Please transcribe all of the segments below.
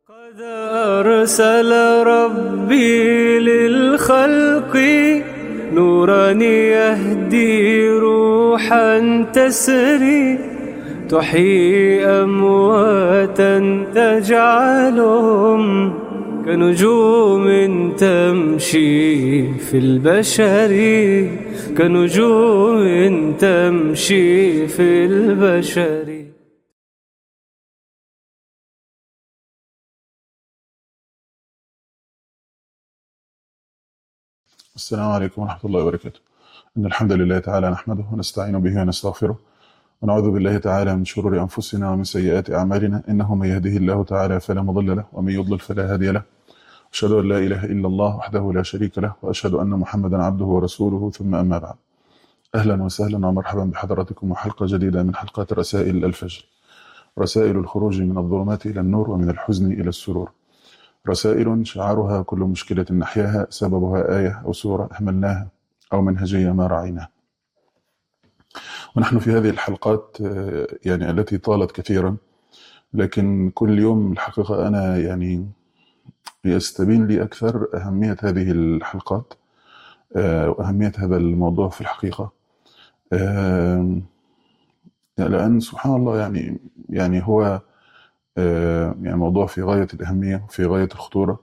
قد أرسل ربي للخلق نورا يهدي روحا تسري تحيي أمواتا تجعلهم كنجوم تمشي في البشر كنجوم تمشي في البشر السلام عليكم ورحمة الله وبركاته إن الحمد لله تعالى نحمده ونستعين به ونستغفره ونعوذ بالله تعالى من شرور أنفسنا ومن سيئات أعمالنا إنه من يهده الله تعالى فلا مضل له ومن يضلل فلا هادي له أشهد أن لا إله إلا الله وحده لا شريك له وأشهد أن محمدا عبده ورسوله ثم أما بعد أهلا وسهلا ومرحبا بحضراتكم وحلقة جديدة من حلقات رسائل الفجر رسائل الخروج من الظلمات إلى النور ومن الحزن إلى السرور رسائل شعارها كل مشكلة نحياها سببها آية أو سورة أهملناها أو منهجية ما رعيناها ونحن في هذه الحلقات آه، يعني التي طالت كثيرا لكن كل يوم الحقيقة أنا يعني يستبين لي أكثر أهمية هذه الحلقات آه، وأهمية هذا الموضوع في الحقيقة آه، لأن سبحان الله يعني يعني هو آه، يعني موضوع في غاية الأهمية وفي غاية الخطورة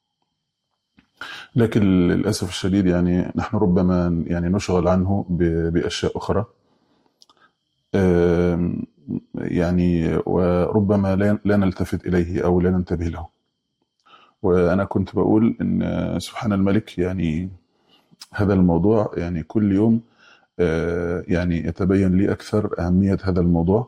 لكن للأسف الشديد يعني نحن ربما يعني نشغل عنه ب- بأشياء أخرى آم، يعني وربما لا لا نلتفت إليه أو لا ننتبه له وأنا كنت بقول إن سبحان الملك يعني هذا الموضوع يعني كل يوم آه، يعني يتبين لي أكثر أهمية هذا الموضوع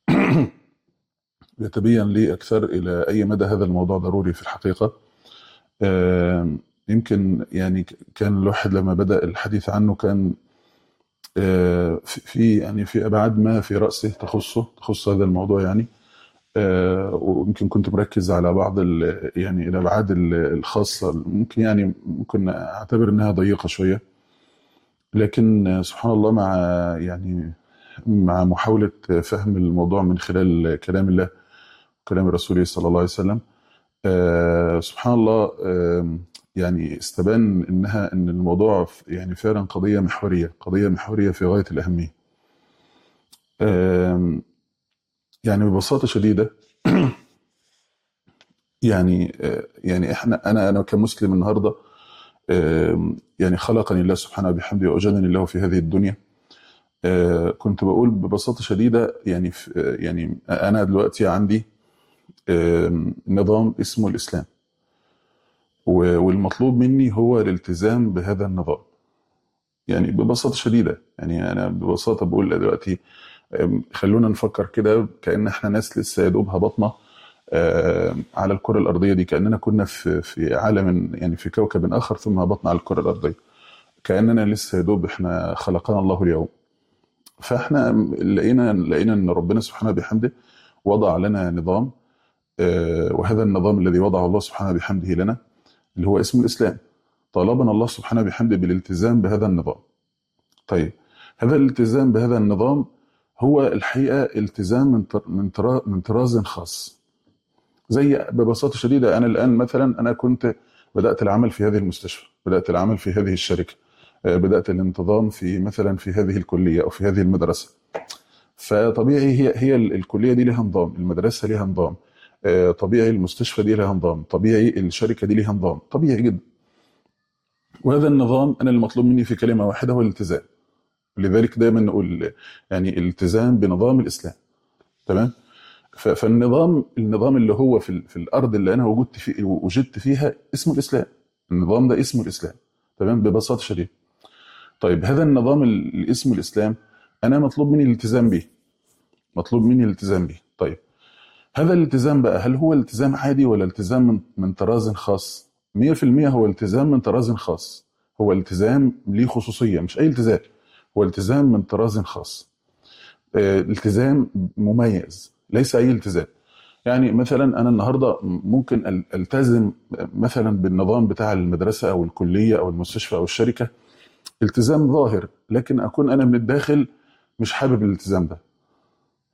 يتبين لي أكثر إلى أي مدى هذا الموضوع ضروري في الحقيقة آم، يمكن يعني ك- كان الواحد لما بدأ الحديث عنه كان آه، في في- يعني في أبعاد ما في رأسه تخصه تخص هذا الموضوع يعني آه، ويمكن كنت مركز على بعض ال- يعني الأبعاد ال- الخاصة ممكن يعني ممكن أعتبر إنها ضيقة شوية لكن آه، سبحان الله مع يعني مع محاولة فهم الموضوع من خلال كلام الله وكلام رسوله صلى الله عليه وسلم آه، سبحان الله آم، يعني استبان انها ان الموضوع ف- يعني فعلا قضيه محوريه قضيه محوريه في غايه الاهميه آم، يعني ببساطه شديده يعني آه، يعني احنا انا انا كمسلم النهارده آم، يعني خلقني الله سبحانه وبحمده واوجدني الله في هذه الدنيا آه، كنت بقول ببساطه شديده يعني في- آه، يعني انا دلوقتي عندي آم، نظام اسمه الاسلام و- والمطلوب مني هو الالتزام بهذا النظام يعني ببساطة شديدة يعني أنا ببساطة بقول دلوقتي أم، خلونا نفكر كده كأن إحنا ناس لسه يا دوب هبطنا أم، على الكرة الأرضية دي كأننا كنا في في عالم يعني في كوكب آخر ثم هبطنا على الكرة الأرضية كأننا لسه يا دوب إحنا خلقنا الله اليوم فإحنا لقينا لقينا إن ربنا سبحانه بحمده وضع لنا نظام أه، وهذا النظام الذي وضعه الله سبحانه بحمده لنا اللي هو اسمه الإسلام طالبنا الله سبحانه بحمده بالالتزام بهذا النظام طيب هذا الالتزام بهذا النظام هو الحقيقة التزام من طر- من طرا- من طراز خاص زي ببساطة شديدة أنا الآن مثلا أنا كنت بدأت العمل في هذه المستشفى بدأت العمل في هذه الشركة آه، بدأت الانتظام في مثلا في هذه الكلية أو في هذه المدرسة فطبيعي هي هي ال- الكلية دي لها نظام المدرسة ليها نظام آه، طبيعي المستشفى دي لها نظام طبيعي الشركة دي ليها نظام طبيعي جدا وهذا النظام أنا المطلوب مني في كلمة واحدة هو الالتزام لذلك دايما نقول يعني الالتزام بنظام الاسلام تمام ف- فالنظام النظام اللي هو في, ال- في الارض اللي انا وجدت في وجدت فيها اسمه الاسلام النظام ده اسمه الاسلام تمام ببساطه شديده طيب هذا النظام اللي اسمه الاسلام انا مطلوب مني الالتزام به مطلوب مني الالتزام به طيب هذا الالتزام بقى هل هو التزام عادي ولا التزام من من طراز خاص 100% هو التزام من طراز خاص هو التزام ليه خصوصيه مش اي التزام هو التزام من طراز خاص آه، التزام مميز ليس اي التزام يعني مثلا انا النهارده ممكن ال- التزم مثلا بالنظام بتاع المدرسه او الكليه او المستشفى او الشركه التزام ظاهر لكن اكون انا من الداخل مش حابب الالتزام ده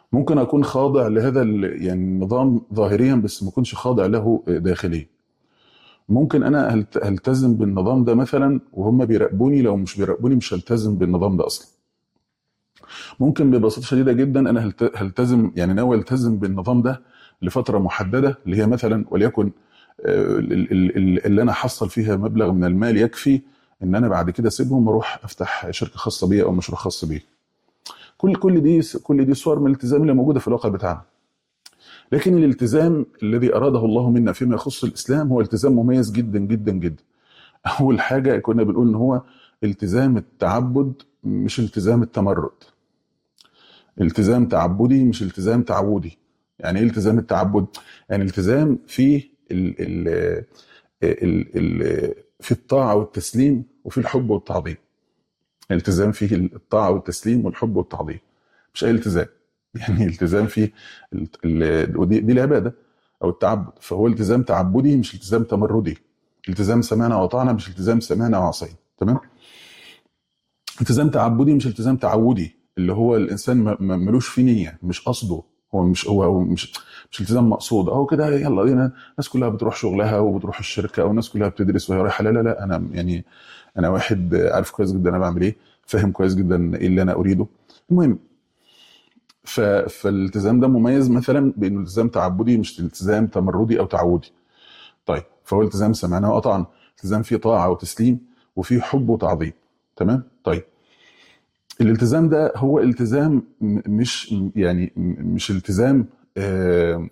ممكن اكون خاضع لهذا ال- يعني النظام ظاهريا بس ما اكونش خاضع له داخليا ممكن انا هلت- هلتزم بالنظام ده مثلا وهم بيراقبوني لو مش بيراقبوني مش هلتزم بالنظام ده اصلا ممكن ببساطه شديده جدا انا هلت- هلتزم يعني ناوي التزم بالنظام ده لفتره محدده اللي هي مثلا وليكن آه، ال- ال- ال- اللي انا حصل فيها مبلغ من المال يكفي ان انا بعد كده اسيبهم واروح افتح شركه خاصه بيا او مشروع خاص بيا كل كل دي كل دي صور من الالتزام اللي موجوده في الواقع بتاعنا لكن الالتزام الذي اراده الله منا فيما يخص الاسلام هو التزام مميز جدا جدا جدا اول حاجه كنا بنقول ان هو التزام التعبد مش التزام التمرد التزام تعبدي مش التزام تعودي يعني ايه التزام التعبد يعني التزام في ال ال ال ال في الطاعه والتسليم وفي الحب والتعظيم التزام فيه الطاعه والتسليم والحب والتعظيم مش اي التزام يعني التزام فيه ال- ال- ودي دي العباده او التعبد فهو التزام تعبدي مش التزام تمردي التزام سمعنا وطعنا مش التزام سمعنا وعصينا تمام التزام تعبدي مش التزام تعودي اللي هو الانسان ما- ما- ملوش فيه نيه مش قصده هو مش هو, هو مش مش التزام مقصود اهو كده يلا دينا الناس كلها بتروح شغلها وبتروح الشركه او الناس كلها بتدرس وهي رايحه لا لا لا انا يعني انا واحد عارف كويس جدا انا بعمل ايه فاهم كويس جدا ايه اللي انا اريده المهم ف... فالالتزام ده مميز مثلا بانه التزام تعبدي مش التزام تمردي او تعودي طيب فهو التزام سمعنا وأطعنا التزام فيه طاعة وتسليم وفيه حب وتعظيم تمام طيب الالتزام ده هو التزام م- مش يعني م- مش التزام آه،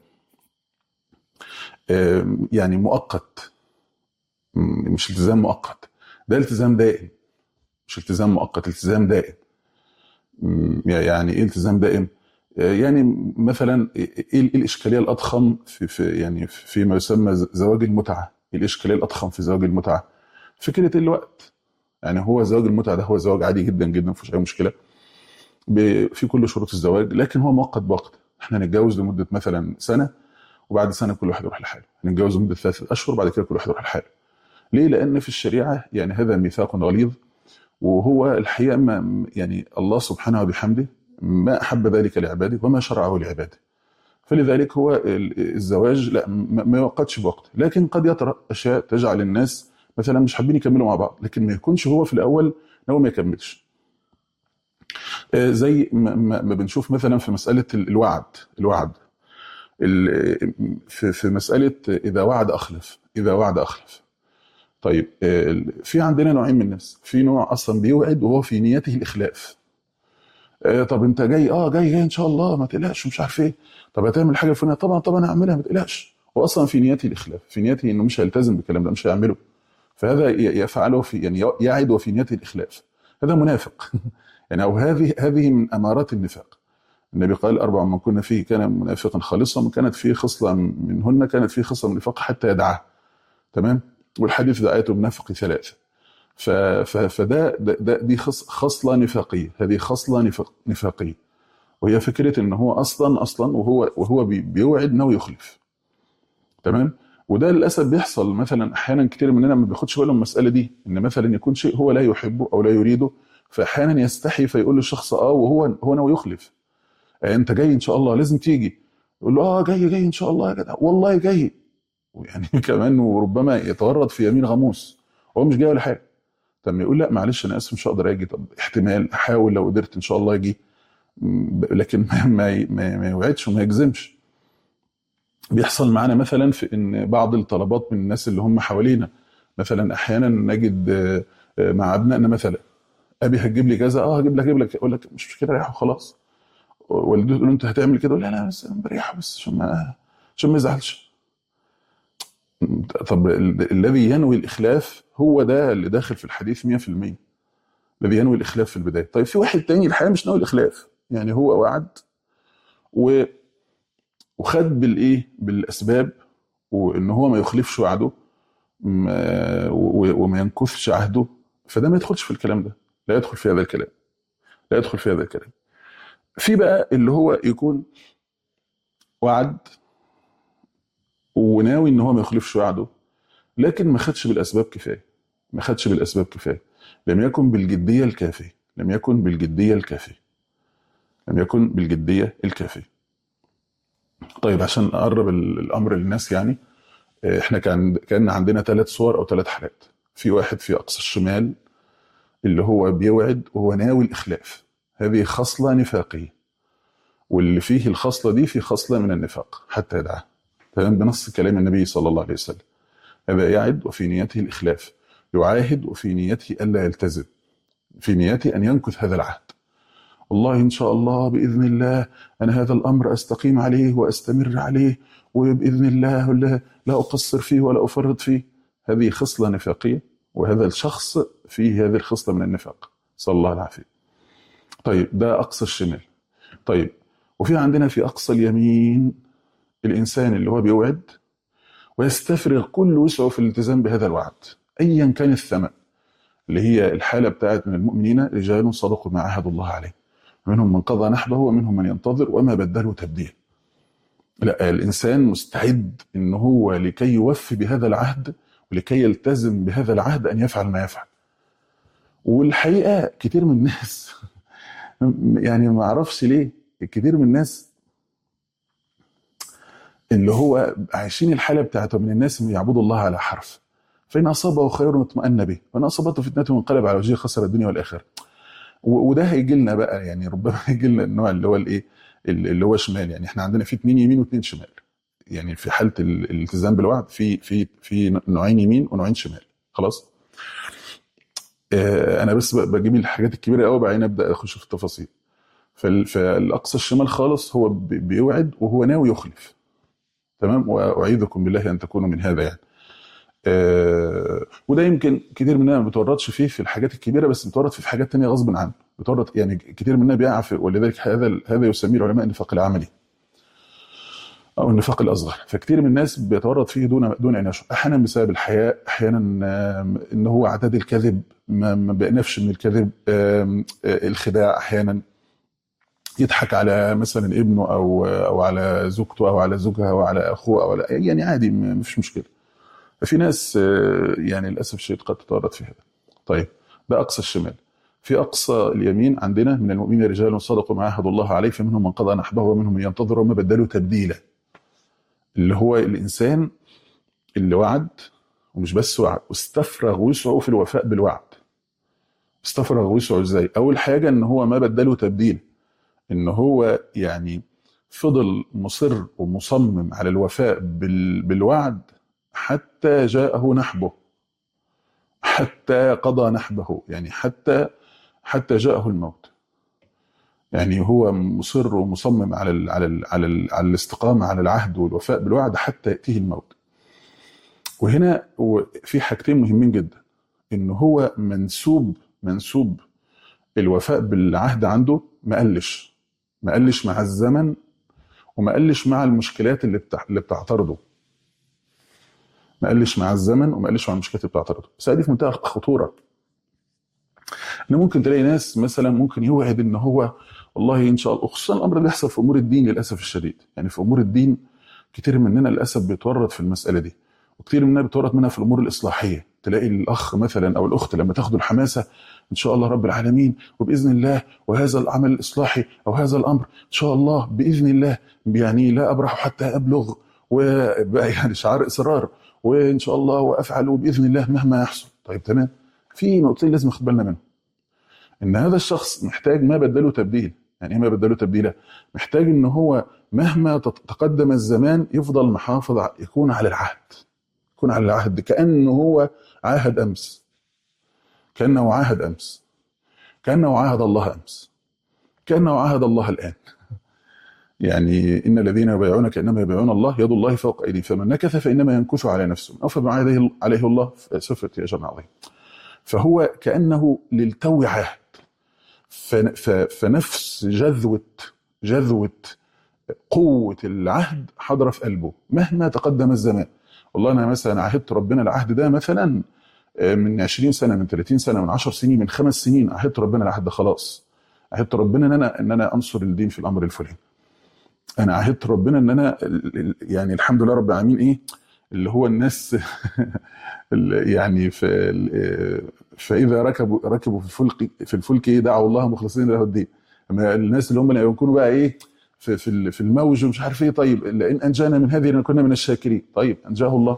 آه، يعني مؤقت م- مش التزام مؤقت ده التزام دائم مش التزام مؤقت التزام دائم م- يعني ايه التزام دائم آه، يعني مثلا ايه إيه الاشكاليه الاضخم في, في يعني فيما يسمى ز- زواج المتعه إيه الاشكاليه الاضخم في زواج المتعه فكره الوقت يعني هو زواج المتعه ده هو زواج عادي جدا جدا مفيش اي مشكله ب- في كل شروط الزواج لكن هو مؤقت بوقت احنا نتجوز لمده مثلا سنه وبعد سنه كل واحد يروح لحاله نتجوز لمده ثلاثة اشهر بعد كده كل واحد يروح لحاله ليه لان في الشريعه يعني هذا ميثاق غليظ وهو الحقيقه ما يعني الله سبحانه وبحمده ما احب ذلك لعباده وما شرعه لعباده فلذلك هو ال- الزواج لا ما ما يوقتش بوقت لكن قد يطرأ اشياء تجعل الناس مثلا مش حابين يكملوا مع بعض لكن ما يكونش هو في الاول ناوي ما يكملش آه، زي ما ما- ما بنشوف مثلا في مساله ال- الوعد الوعد ال- في في مساله اذا وعد اخلف اذا وعد اخلف طيب آه، في عندنا نوعين من الناس في نوع اصلا بيوعد وهو في نيته الاخلاف آه، طب انت جاي اه جاي جاي ان شاء الله ما تقلقش مش عارف ايه طب هتعمل حاجه فلانيه طبعا طبعا هعملها ما تقلقش هو اصلا في نيته الاخلاف في نيته انه مش هيلتزم بالكلام ده مش هيعمله فهذا ي- يفعله في يعني يعد وفي نيته الاخلاف هذا منافق يعني او هذه هذه من امارات النفاق النبي قال اربع من كنا فيه كان منافقا خالصا من كانت فيه خصله منهن كانت فيه خصله من النفاق حتى يدعها تمام والحديث ده ايته منافق ثلاثه ف- ف- فده ده, ده دي خص- خصله نفاقيه هذه خصله نفاق نفاقيه وهي فكره ان هو اصلا اصلا وهو وهو بي- بيوعد انه يخلف تمام وده للاسف بيحصل مثلا احيانا كتير مننا ما بياخدش باله من المساله دي ان مثلا يكون شيء هو لا يحبه او لا يريده فاحيانا يستحي فيقول للشخص اه وهو هو ناوي يخلف آه انت جاي ان شاء الله لازم تيجي يقول له اه جاي جاي ان شاء الله يا جدع والله جاي ويعني كمان وربما يتورط في يمين غموس هو مش جاي ولا حاجه طب يقول لا معلش انا اسف مش هقدر اجي طب احتمال احاول لو قدرت ان شاء الله اجي م- لكن ما ما ما, ما يوعدش وما يجزمش بيحصل معانا مثلا في ان بعض الطلبات من الناس اللي هم حوالينا مثلا احيانا نجد آه، آه، مع ابنائنا مثلا ابي هتجيب لي كذا اه هجيب لك هجيب لك يقول لك مش مشكله ريحه وخلاص والدته تقول له انت هتعمل كده يقول لا لا بس أنا بريحه بس عشان ما عشان ما يزعلش طب ال- الذي ينوي الاخلاف هو ده اللي داخل في الحديث 100% الذي ينوي الاخلاف في البدايه طيب في واحد تاني الحقيقه مش ناوي الاخلاف يعني هو وعد و وخد بالايه بالاسباب وان هو ما يخلفش وعده ما- و- وما ينكثش عهده فده ما يدخلش في الكلام ده لا يدخل في هذا الكلام لا يدخل في هذا الكلام في بقى اللي هو يكون وعد وناوي ان هو ما يخلفش وعده لكن ما خدش بالاسباب كفايه ما خدش بالاسباب كفايه لم يكن بالجديه الكافيه لم يكن بالجديه الكافيه لم يكن بالجديه الكافيه. طيب عشان اقرب ال- الامر للناس يعني آه، احنا كان كان عندنا ثلاث صور او ثلاث حالات. في واحد في اقصى الشمال اللي هو بيوعد وهو ناوي الاخلاف. هذه خصله نفاقيه. واللي فيه الخصله دي في خصله من النفاق حتى يدعها. تمام بنص كلام النبي صلى الله عليه وسلم. هذا يعد وفي نيته الاخلاف. يعاهد وفي نيته الا يلتزم. في نيته ان ينكث هذا العهد. والله ان شاء الله باذن الله انا هذا الامر استقيم عليه واستمر عليه وباذن الله لا, لا اقصر فيه ولا افرط فيه. هذه خصله نفاقيه وهذا الشخص فيه هذه الخصله من النفاق. صلى الله العافيه. طيب ده اقصى الشمال. طيب وفي عندنا في اقصى اليمين الانسان اللي هو بيوعد ويستفرغ كل وسعه في الالتزام بهذا الوعد ايا كان الثمن اللي هي الحاله بتاعت من المؤمنين رجال صدقوا ما عاهدوا الله عليه منهم من قضى نحبه ومنهم من ينتظر وما بدلوا تبديلا لا الانسان مستعد ان هو لكي يوفي بهذا العهد ولكي يلتزم بهذا العهد ان يفعل ما يفعل والحقيقه كتير من الناس يعني ما اعرفش ليه كتير من الناس اللي هو عايشين الحاله بتاعته من الناس اللي يعبدوا الله على حرف فان اصابه خير اطمأن به وان اصابته فتنه انقلب على وجهه خسر الدنيا والاخره و- وده هيجي لنا بقى يعني ربما هيجي لنا النوع اللي هو الايه اللي هو شمال يعني احنا عندنا في اثنين يمين واثنين شمال يعني في حاله ال- الالتزام بالوعد في في في نوعين يمين ونوعين شمال خلاص آه، انا بس ب- بجيب الحاجات الكبيره قوي بعدين ابدا اخش في التفاصيل فال- فالاقصى الشمال خالص هو بي- بيوعد وهو ناوي يخلف تمام واعيذكم بالله ان تكونوا من هذا يعني آه، وده يمكن كتير مننا ما بيتورطش فيه في الحاجات الكبيره بس بيتورط فيه في حاجات تانية غصب عنه بيتورط يعني كتير مننا بيقع في ولذلك هذا هذا يسميه العلماء النفاق العملي او النفاق الاصغر فكتير من الناس بيتورط فيه دون دون ان يشعر احيانا بسبب الحياء احيانا آم، ان هو عدد الكذب ما ما بيأنفش من الكذب آم، آه، الخداع احيانا يضحك على مثلا ابنه او او على زوجته او على زوجها او على اخوه او على يعني عادي ما فيش مشكله في ناس آه، يعني للاسف الشديد قد تتورط في هذا طيب ده اقصى الشمال في اقصى اليمين عندنا من المؤمنين رجال صدقوا ما عاهدوا الله عليه فمنهم من قضى نحبه ومنهم من ينتظر وما بدلوا تبديلا اللي هو الانسان اللي وعد ومش بس وعد واستفرغ وسعه في الوفاء بالوعد استفرغ وسعه ازاي اول حاجه ان هو ما بدله تبديل ان هو يعني فضل مصر ومصمم على الوفاء بال... بالوعد حتى جاءه نحبه حتى قضى نحبه يعني حتى حتى جاءه الموت يعني هو مصر ومصمم على ال على ال على, ال على الاستقامه على العهد والوفاء بالوعد حتى ياتيه الموت وهنا هو في حاجتين مهمين جدا ان هو منسوب منسوب الوفاء بالعهد عنده ما قلش ما قلش مع الزمن وما قلش مع المشكلات اللي بتع... اللي بتعترضه ما قلش مع الزمن وما قلش مع المشكلات اللي بتعترضه بس دي في منتهى الخطوره ان ممكن تلاقي ناس مثلا ممكن يوعد ان هو والله ان شاء الله خصوصا الامر اللي بيحصل في امور الدين للاسف الشديد يعني في امور الدين كتير مننا للاسف بيتورط في المساله دي وكتير مننا بيتورط منها في الامور الاصلاحيه تلاقي الاخ مثلا او الاخت لما تاخدوا الحماسه ان شاء الله رب العالمين وباذن الله وهذا العمل الاصلاحي او هذا الامر ان شاء الله باذن الله يعني لا ابرح حتى ابلغ وبقى يعني شعار اصرار وان شاء الله وافعل باذن الله مهما يحصل طيب تمام في نقطتين لازم ناخد بالنا منهم ان هذا الشخص محتاج ما بدله تبديل يعني ايه ما بدله تبديله محتاج ان هو مهما تقدم الزمان يفضل محافظ ع- يكون على العهد يكون على العهد كانه هو عاهد امس كانه عاهد امس كانه عاهد الله امس كانه عاهد الله الان يعني ان الذين يبايعون كانما يبايعون الله يد الله فوق ايديهم فمن نكث فانما ينكث على نفسه او فما عليه عليه الله سوف يأتي اجر عظيم فهو كانه للتو عهد ف- ف- فنفس جذوه جذوه قوه العهد حاضره في قلبه مهما تقدم الزمان والله انا مثلا عهدت ربنا العهد ده مثلا آه، من 20 سنه من 30 سنه من 10 سنين من خمس سنين عهدت ربنا العهد ده خلاص عهدت ربنا ان انا ان انا انصر الدين في الامر الفلاني انا عهدت ربنا ان انا ال- ال- يعني الحمد لله رب العالمين ايه اللي هو الناس ال- يعني في ال- فاذا ركبوا ركبوا في الفلك في الفلك دعوا الله مخلصين له الدين لما الناس اللي هم اللي يكونوا بقى ايه في في ال- في الموج ومش عارف ايه طيب لئن انجانا من هذه لنكون من الشاكرين طيب انجاه الله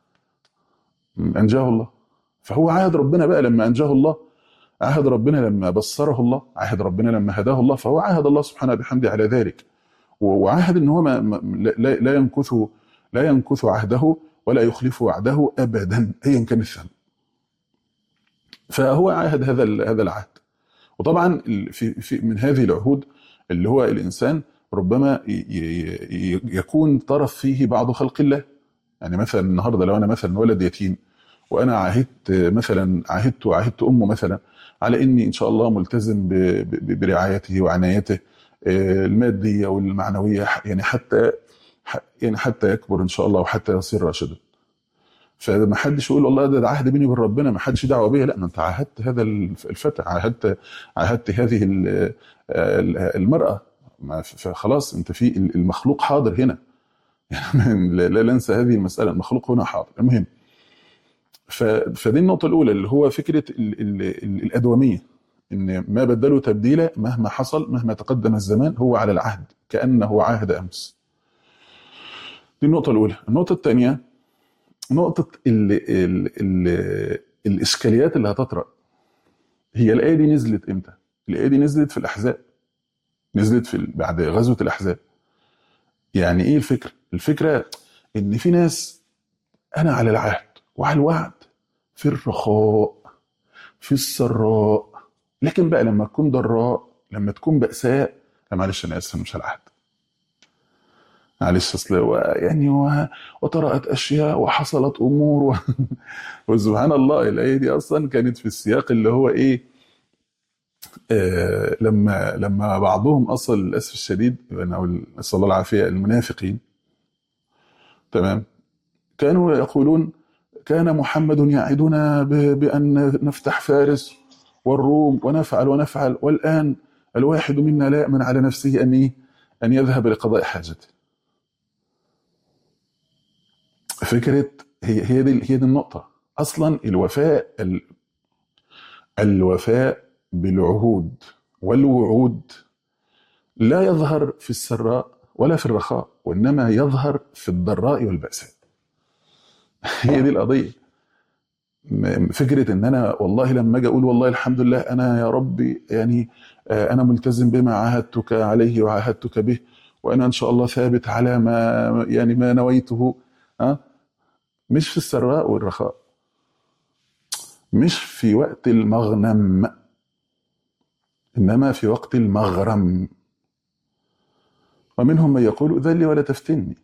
انجاه الله فهو عاهد ربنا بقى لما انجاه الله عاهد ربنا لما بصره الله عاهد ربنا لما هداه الله فهو عاهد الله سبحانه بحمده على ذلك و- وعاهد ان هو ما ما- لا, لا ينكث لا ينكث عهده ولا يخلف وعده ابدا ايا كان الثمن فهو عاهد هذا ال- هذا العهد وطبعا ال- في في من هذه العهود اللي هو الانسان ربما ي- ي- ي- يكون طرف فيه بعض خلق الله يعني مثلا النهارده لو انا مثلا ولد يتيم وانا عاهدت مثلا عاهدت وعاهدت امه مثلا على اني ان شاء الله ملتزم ب- ب- برعايته وعنايته آه، الماديه والمعنويه ح- يعني حتى ح- يعني حتى يكبر ان شاء الله وحتى يصير راشدا فما حدش يقول والله ده, ده عهد بيني وبين ربنا ما حدش دعوه بيا لا ما انت عاهدت هذا الف- الفتى عاهدت عاهدت هذه ال- ال- المراه ما ف- فخلاص انت في المخلوق حاضر هنا يعني لا لا ننسى هذه المساله المخلوق هنا حاضر المهم ف- فدي النقطه الاولى اللي هو فكره ال ال ال الادوميه ان ما بدلوا تبديلا مهما حصل مهما تقدم الزمان هو على العهد كانه عهد امس دي النقطه الاولى النقطه الثانيه نقطه ال ال ال الاشكاليات اللي هتطرأ هي الايه دي نزلت امتى الايه دي نزلت في الاحزاب نزلت في ال- بعد غزوه الاحزاب يعني ايه الفكره الفكره ان في ناس انا على العهد وعلى الوعد في الرخاء في السراء لكن بقى لما تكون ضراء لما تكون بأساء لا معلش انا اسف أنا مش على العهد معلش اصل و- يعني و- وطرأت اشياء وحصلت امور و... وسبحان الله الايه دي اصلا كانت في السياق اللي هو ايه آه لما لما بعضهم اصلا للاسف الشديد او نسال الله العافيه المنافقين تمام كانوا يقولون كان محمد يعدنا ب- بأن نفتح فارس والروم ونفعل ونفعل والآن الواحد منا لا يأمن على نفسه أن إيه؟ أن يذهب لقضاء حاجته فكرة هي هي دي هي دي النقطة أصلا الوفاء ال- الوفاء بالعهود والوعود لا يظهر في السراء ولا في الرخاء وإنما يظهر في الضراء والبأساء هي دي القضية م- فكرة ان انا والله لما اجي اقول والله الحمد لله انا يا ربي يعني آه، انا ملتزم بما عاهدتك عليه وعاهدتك به وانا ان شاء الله ثابت على ما يعني ما نويته ها مش في السراء والرخاء مش في وقت المغنم انما في وقت المغرم ومنهم من يقول ذلي ولا تفتني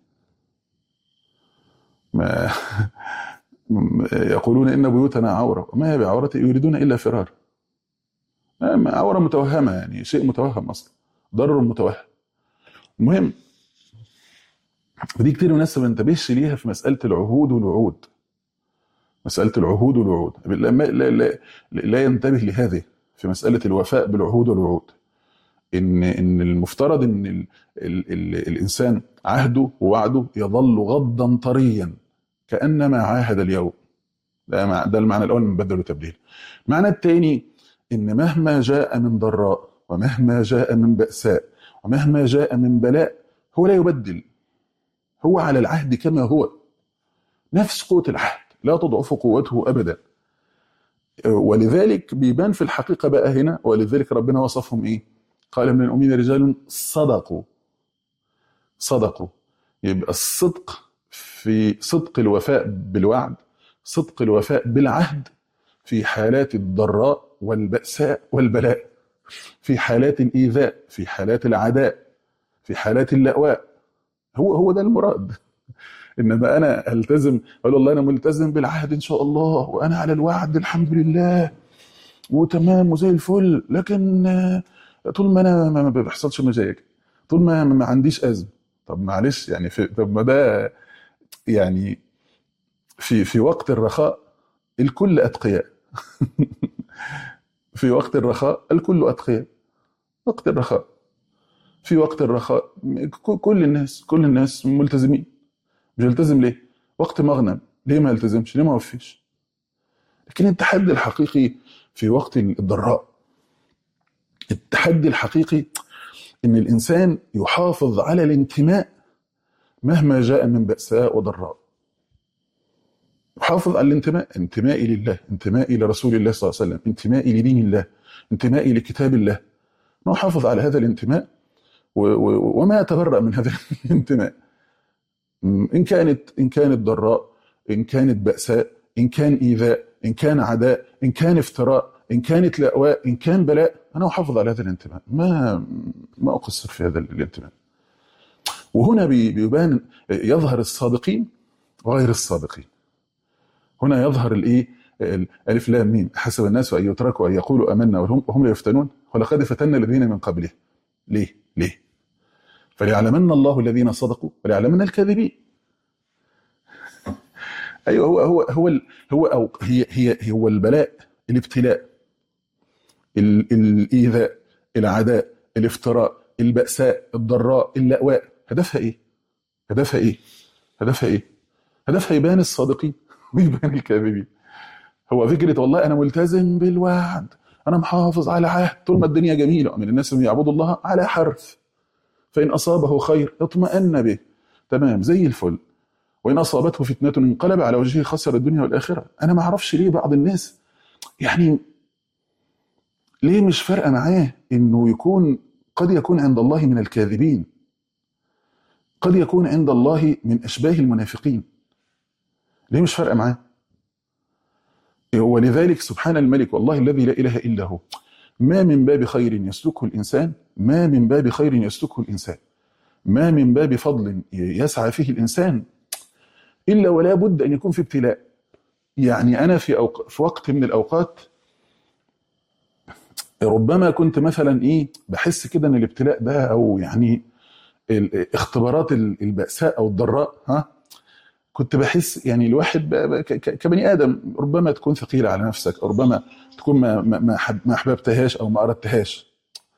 ما يقولون ان بيوتنا عوره وما هي بعوره يريدون الا فرار ما- عوره متوهمه يعني شيء متوهم اصلا ضرر متوهم المهم ودي كتير الناس ما بنتبهش ليها في مساله العهود والوعود مساله العهود والوعود لا, ما- لا, لا, لا ينتبه لهذه في مساله الوفاء بالعهود والوعود ان ان المفترض ان ال ال ال الانسان عهده ووعده يظل غضا طريا كانما عاهد اليوم ده مع- ده المعنى الاول من بدل وتبديل المعنى الثاني ان مهما جاء من ضراء ومهما جاء من بأساء ومهما جاء من بلاء هو لا يبدل هو على العهد كما هو نفس قوة العهد لا تضعف قوته أبدا ولذلك بيبان في الحقيقة بقى هنا ولذلك ربنا وصفهم إيه قال من المؤمنين رجال صدقوا صدقوا يبقى الصدق في صدق الوفاء بالوعد صدق الوفاء بالعهد في حالات الضراء والبأساء والبلاء في حالات الإيذاء في حالات العداء في حالات اللأواء هو هو ده المراد انما انا التزم اقول والله انا ملتزم بالعهد ان شاء الله وانا على الوعد الحمد لله وتمام وزي الفل لكن آه، طول ما انا ما ما بيحصلش مشاكل طول ما ما عنديش ازمه طب معلش يعني في طب ما ده يعني في في وقت الرخاء الكل اتقياء في وقت الرخاء الكل اتقياء وقت الرخاء في وقت الرخاء ك- كل الناس كل الناس ملتزمين مش يلتزم ليه؟ وقت مغنم ليه ما يلتزمش؟ ليه ما وفيش؟ لكن التحدي الحقيقي في وقت الضراء التحدي الحقيقي ان الانسان يحافظ على الانتماء مهما جاء من بأساء وضراء يحافظ على الانتماء انتمائي لله انتمائي لرسول الله صلى الله عليه وسلم انتمائي لدين الله انتمائي لكتاب الله نحافظ على هذا الانتماء و- و- وما يتبرأ من هذا الانتماء م، إن كانت إن كانت ضراء إن كانت بأساء إن كان إيذاء إن كان عداء إن كان افتراء إن كانت لأواء إن كان بلاء أنا أحافظ على هذا الانتماء ما ما أقصر في هذا الانتماء وهنا بي- بيبان يظهر الصادقين وغير الصادقين هنا يظهر الايه الالف لام ميم حسب الناس ان يتركوا ان يقولوا امنا وهم وهم لا يفتنون ولقد فتنا الذين من قبلهم ليه ليه فليعلمن الله الذين صدقوا وليعلمن الكاذبين ايوه هو هو هو ال- هو أو هي هي هو البلاء الابتلاء ال- الايذاء العداء الافتراء البأساء الضراء اللأواء هدفها ايه؟ هدفها ايه؟ هدفها ايه؟ هدفها يبان الصادقين ويبان الكاذبين هو فكره والله انا ملتزم بالوعد انا محافظ على عهد طول ما الدنيا جميله من الناس من يعبدوا الله على حرف فان اصابه خير اطمأن به تمام زي الفل وان اصابته فتنه انقلب على وجهه خسر الدنيا والاخره انا ما اعرفش ليه بعض الناس يعني ليه مش فارقه معاه انه يكون قد يكون عند الله من الكاذبين قد يكون عند الله من اشباه المنافقين ليه مش فارقه معاه ولذلك سبحان الملك والله الذي لا اله الا هو ما من باب خير يسلكه الانسان ما من باب خير يسلكه الانسان ما من باب فضل يسعى فيه الانسان الا ولا بد ان يكون في ابتلاء يعني انا في أوق... في وقت من الاوقات ربما كنت مثلا ايه بحس كده ان الابتلاء ده او يعني ال- اختبارات ال- البأساء او الضراء ها كنت بحس يعني الواحد ب- ب- ك- ك- كبني ادم ربما تكون ثقيله على نفسك او ربما تكون ما ما ما حب- ما احببتهاش او ما اردتهاش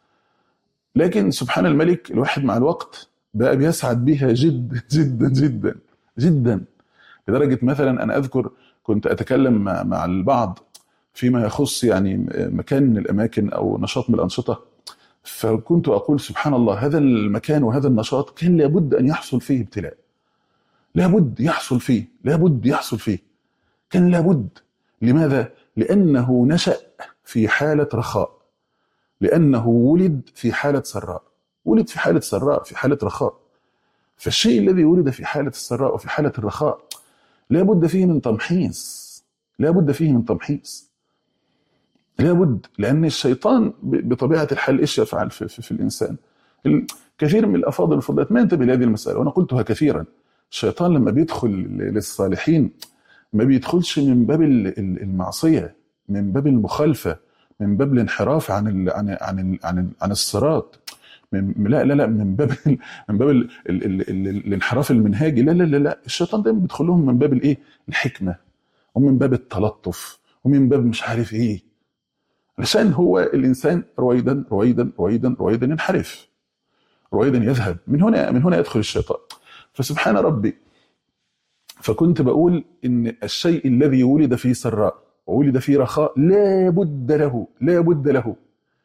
لكن سبحان الملك الواحد مع الوقت بقى بيسعد بيها جدا جدا جدا جدا لدرجه مثلا انا اذكر كنت اتكلم مع مع البعض فيما يخص يعني مكان من الاماكن او نشاط من الانشطه فكنت اقول سبحان الله هذا المكان وهذا النشاط كان لابد ان يحصل فيه ابتلاء لابد يحصل فيه لابد يحصل فيه كان لابد لماذا لانه نشا في حاله رخاء لانه ولد في حاله سراء ولد في حاله سراء في حاله رخاء فالشيء الذي ولد في حاله السراء وفي حاله الرخاء لابد فيه من تمحيص لابد فيه من تمحيص لابد لان الشيطان ب- بطبيعه الحال ايش يفعل في, في, في الانسان ال- كثير من الافاضل والفضلات ما ينتبه لهذه المساله وانا قلتها كثيرا الشيطان لما بيدخل ل- للصالحين ما بيدخلش من باب ال- ال- المعصيه من باب المخالفه من باب الانحراف عن ال عن عن ال عن, ال عن الصراط من لا لا لا من باب ال من باب ال ال ال ال الانحراف المنهاجي لا لا لا لا الشيطان دايما بيدخل لهم من باب الايه الحكمه ومن باب التلطف ومن باب مش عارف ايه علشان هو الانسان رويدا رويدا رويدا رويدا ينحرف رويدا يذهب من هنا من هنا يدخل الشيطان فسبحان ربي فكنت بقول ان الشيء الذي ولد في سراء وولد في رخاء لا بد له لا بد له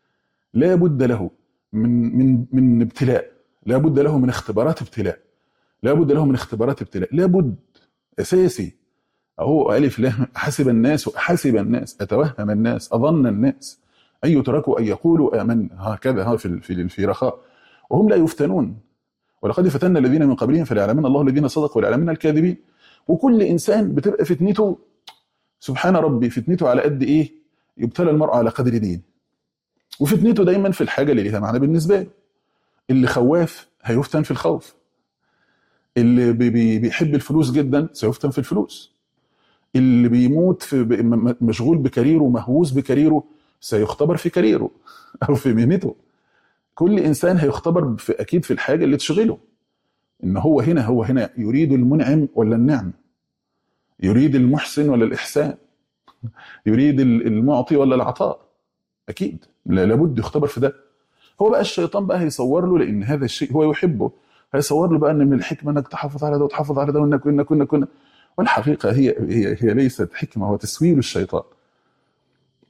لا بد له من من من ابتلاء لا بد له من اختبارات ابتلاء لا بد له من اختبارات ابتلاء لا بد اساسي اهو الف لام حسب الناس حسب الناس اتوهم الناس اظن الناس ان يتركوا ان يقولوا امنا هكذا ها في في في رخاء وهم لا يفتنون ولقد فتنا الذين من قبلهم فليعلمن الله الذين صدقوا وليعلمن الكاذبين وكل انسان بتبقى فتنته سبحان ربي فتنته على قد ايه يبتلى المرء على قدر دين وفتنته دايما في الحاجه اللي ليها معنى بالنسبه له اللي خواف هيفتن في الخوف اللي بي- بي- بيحب الفلوس جدا سيفتن في الفلوس اللي بيموت في ب- م- مشغول بكاريره مهووس بكاريره سيختبر في كاريره او في مهنته كل انسان هيختبر في اكيد في الحاجه اللي تشغله ان هو هنا هو هنا يريد المنعم ولا النعم يريد المحسن ولا الاحسان يريد ال- المعطي ولا العطاء اكيد لا- لابد يختبر في ده هو بقى الشيطان بقى هيصور له لان هذا الشيء هو يحبه هيصور له بقى ان من الحكمه انك تحافظ على ده وتحافظ على ده وانك وانك وانك, وإنك. والحقيقه هي هي هي ليست حكمه هو تسويل الشيطان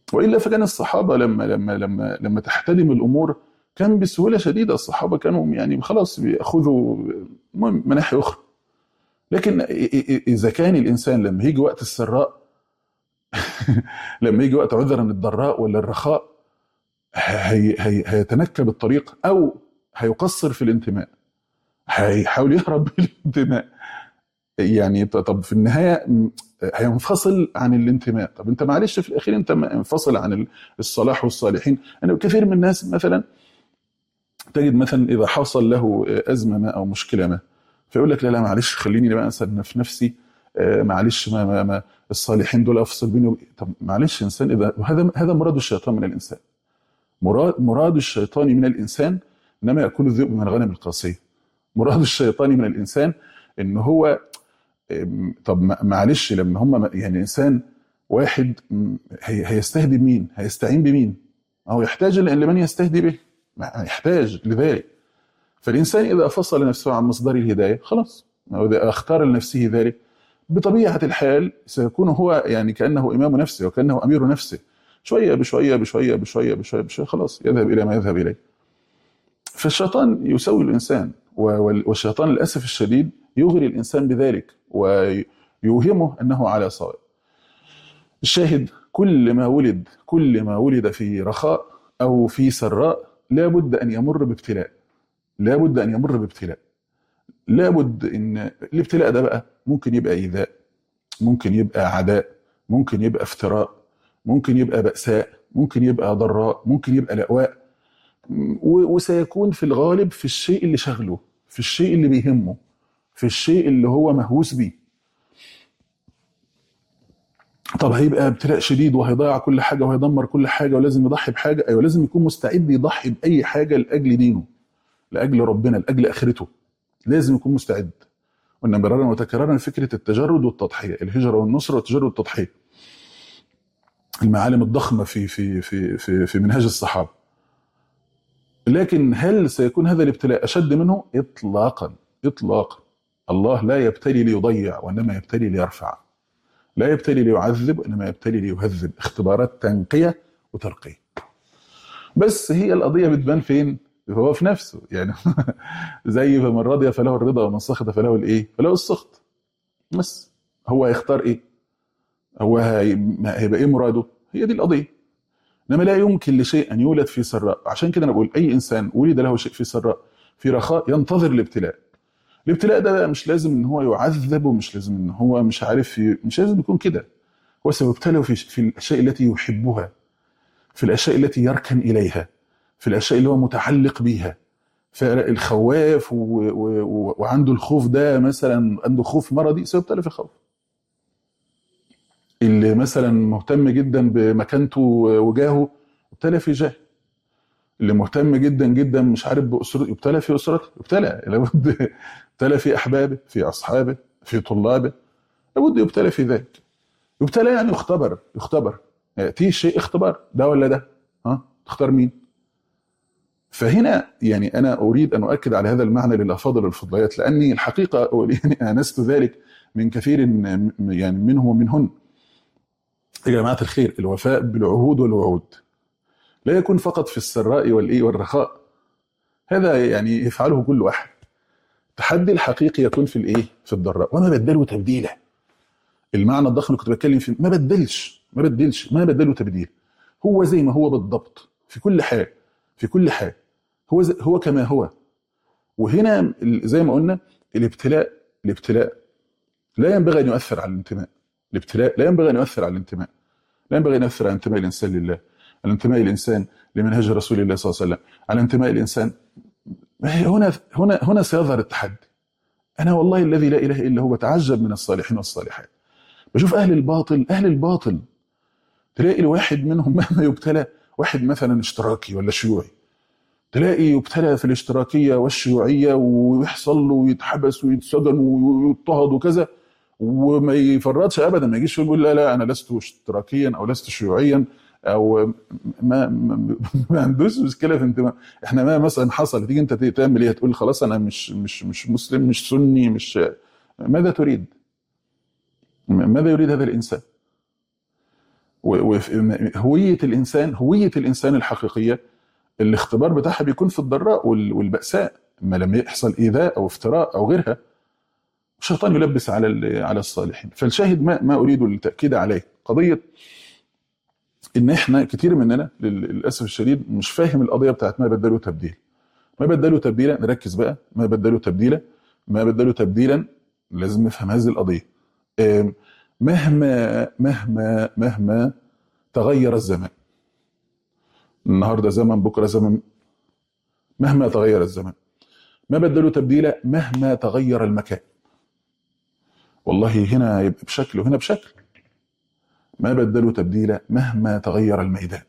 والا فكان الصحابه لما لما لما لما تحتدم الامور كان بسهوله شديده الصحابه كانوا يعني خلاص بياخذوا المهم مناحي اخرى لكن اذا كان الانسان لما يجي وقت السراء لما يجي وقت عذرا الضراء ولا الرخاء هي هي هيتنكب الطريق او هيقصر في الانتماء هيحاول يهرب من الانتماء يعني طب في النهايه هينفصل عن الانتماء طب انت معلش في الاخير انت منفصل عن الصلاح والصالحين انا كثير من الناس مثلا تجد مثلا اذا حصل له ازمه ما او مشكله ما فيقول لك لا لا معلش خليني بقى مثلا في نفسي معلش ما, ما, ما الصالحين دول افصل بيني وبين طب معلش انسان اذا هذا هذا مراد الشيطان من الانسان مراد مراد الشيطان من الانسان انما ياكل الذئب من الغنم القاسيه مراد الشيطان من الانسان ان هو طب معلش لما هم يعني الانسان واحد هيستهدي بمين؟ هيستعين بمين؟ هو يحتاج لمن يستهدي به يحتاج لذلك فالانسان اذا فصل نفسه عن مصدر الهدايه خلاص او اذا اختار لنفسه ذلك بطبيعه الحال سيكون هو يعني كانه امام نفسه وكانه امير نفسه شويه بشويه بشويه بشويه بشويه بشويه خلاص يذهب الى ما يذهب اليه. فالشيطان يسوي الانسان والشيطان للاسف الشديد يغري الانسان بذلك ويوهمه انه على صواب. الشاهد كل ما ولد كل ما ولد في رخاء او في سراء لابد ان يمر بابتلاء. لابد ان يمر بابتلاء. لابد ان الابتلاء ده بقى ممكن يبقى ايذاء ممكن يبقى عداء ممكن يبقى افتراء ممكن يبقى بأساء ممكن يبقى ضراء ممكن يبقى لأواء وسيكون في الغالب في الشيء اللي شغله في الشيء اللي بيهمه في الشيء اللي هو مهووس بيه طب هيبقى ابتلاء شديد وهيضيع كل حاجه وهيدمر كل حاجه ولازم يضحي بحاجه ايوه لازم يكون مستعد يضحي باي حاجه لاجل دينه لاجل ربنا لاجل اخرته لازم يكون مستعد قلنا مرارا وتكرارا فكره التجرد والتضحيه الهجره والنصره والتجرد والتضحيه المعالم الضخمه في في في في, في منهاج الصحابه لكن هل سيكون هذا الابتلاء اشد منه اطلاقا اطلاقا الله لا يبتلي ليضيع وانما يبتلي ليرفع لا يبتلي ليعذب وانما يبتلي ليهذب اختبارات تنقيه وترقيه بس هي القضيه بتبان فين هو في نفسه يعني زي فمن رضي فله الرضا ومن سخط فله الايه فله السخط بس هو هيختار ايه هو هيبقى ايه مراده هي دي القضيه انما لا يمكن لشيء ان يولد في سراء عشان كده انا بقول اي انسان ولد له شيء في سراء في رخاء ينتظر الابتلاء الابتلاء ده مش لازم ان هو يعذب ومش لازم ان هو مش عارف مش لازم يكون كده هو سيبتلى في في الاشياء التي يحبها في الاشياء التي يركن اليها في الاشياء اللي هو متعلق بيها فالخواف و... و... وعنده الخوف ده مثلا عنده خوف مرضي سيبتلى في خوف اللي مثلا مهتم جدا بمكانته وجاهه ابتلى في جاه اللي مهتم جدا جدا مش عارف باسرته يبتلى في اسرته يبتلى لابد يبتلى في احبابه في اصحابه في طلابه لابد يبتلى في ذلك يبتلى يعني يختبر يختبر ياتيه شيء اختبار ده ولا ده ها تختار مين فهنا يعني انا اريد ان اؤكد على هذا المعنى للافاضل الفضليات لاني الحقيقه يعني انست ذلك من كثير يعني منه ومنهن يا جماعه الخير الوفاء بالعهود والوعود لا يكون فقط في السراء والايه والرخاء هذا يعني يفعله كل واحد التحدي الحقيقي يكون في الايه في الضراء وما بدله تبديله المعنى الضخم اللي كنت بتكلم فيه ما بدلش ما بدلش ما بدله تبديل هو زي ما هو بالضبط في كل حال في كل حال هو زي هو كما هو وهنا زي ما قلنا الابتلاء الابتلاء لا ينبغي ان يؤثر على الانتماء الابتلاء لا ينبغي ان يؤثر على الانتماء لا ينبغي ان يؤثر على انتماء الانسان لله على انتماء الانسان لمنهج رسول الله صلى الله عليه وسلم على انتماء الانسان هنا هنا هنا سيظهر التحدي انا والله الذي لا اله الا هو بتعجب من الصالحين والصالحات بشوف اهل الباطل اهل الباطل تلاقي الواحد منهم مهما يبتلى واحد مثلا اشتراكي ولا شيوعي تلاقي يبتلى في الاشتراكيه والشيوعيه ويحصل له ويتحبس ويتسجن ويضطهد وكذا وما يفرطش ابدا ما يجيش يقول لا لا انا لست اشتراكيا او لست شيوعيا او ما ما, ما عندوش مشكله في انتماء احنا ما مثلا حصل تيجي انت تعمل ايه تقول خلاص انا مش مش مش مسلم مش سني مش ماذا تريد؟ ماذا يريد هذا الانسان؟ وهويه الانسان هويه الانسان الحقيقيه الاختبار بتاعها بيكون في الضراء وال- والبأساء ما لم يحصل ايذاء او افتراء او غيرها الشيطان يلبس على ال- على الصالحين فالشاهد ما ما اريد التاكيد عليه قضيه ان احنا كتير مننا لل- للاسف الشديد مش فاهم القضيه بتاعت ما بدلوا تبديل ما بدلوا تبديلا نركز بقى ما بدلوا تبديلا ما بدلوا تبديلا لازم نفهم هذه القضيه آم، مهما مهما مهما تغير الزمان النهارده زمن بكره زمن مهما تغير الزمن ما بدلوا تبديلا مهما تغير المكان والله هنا يبقى بشكل وهنا بشكل ما بدلوا تبديلا مهما تغير الميدان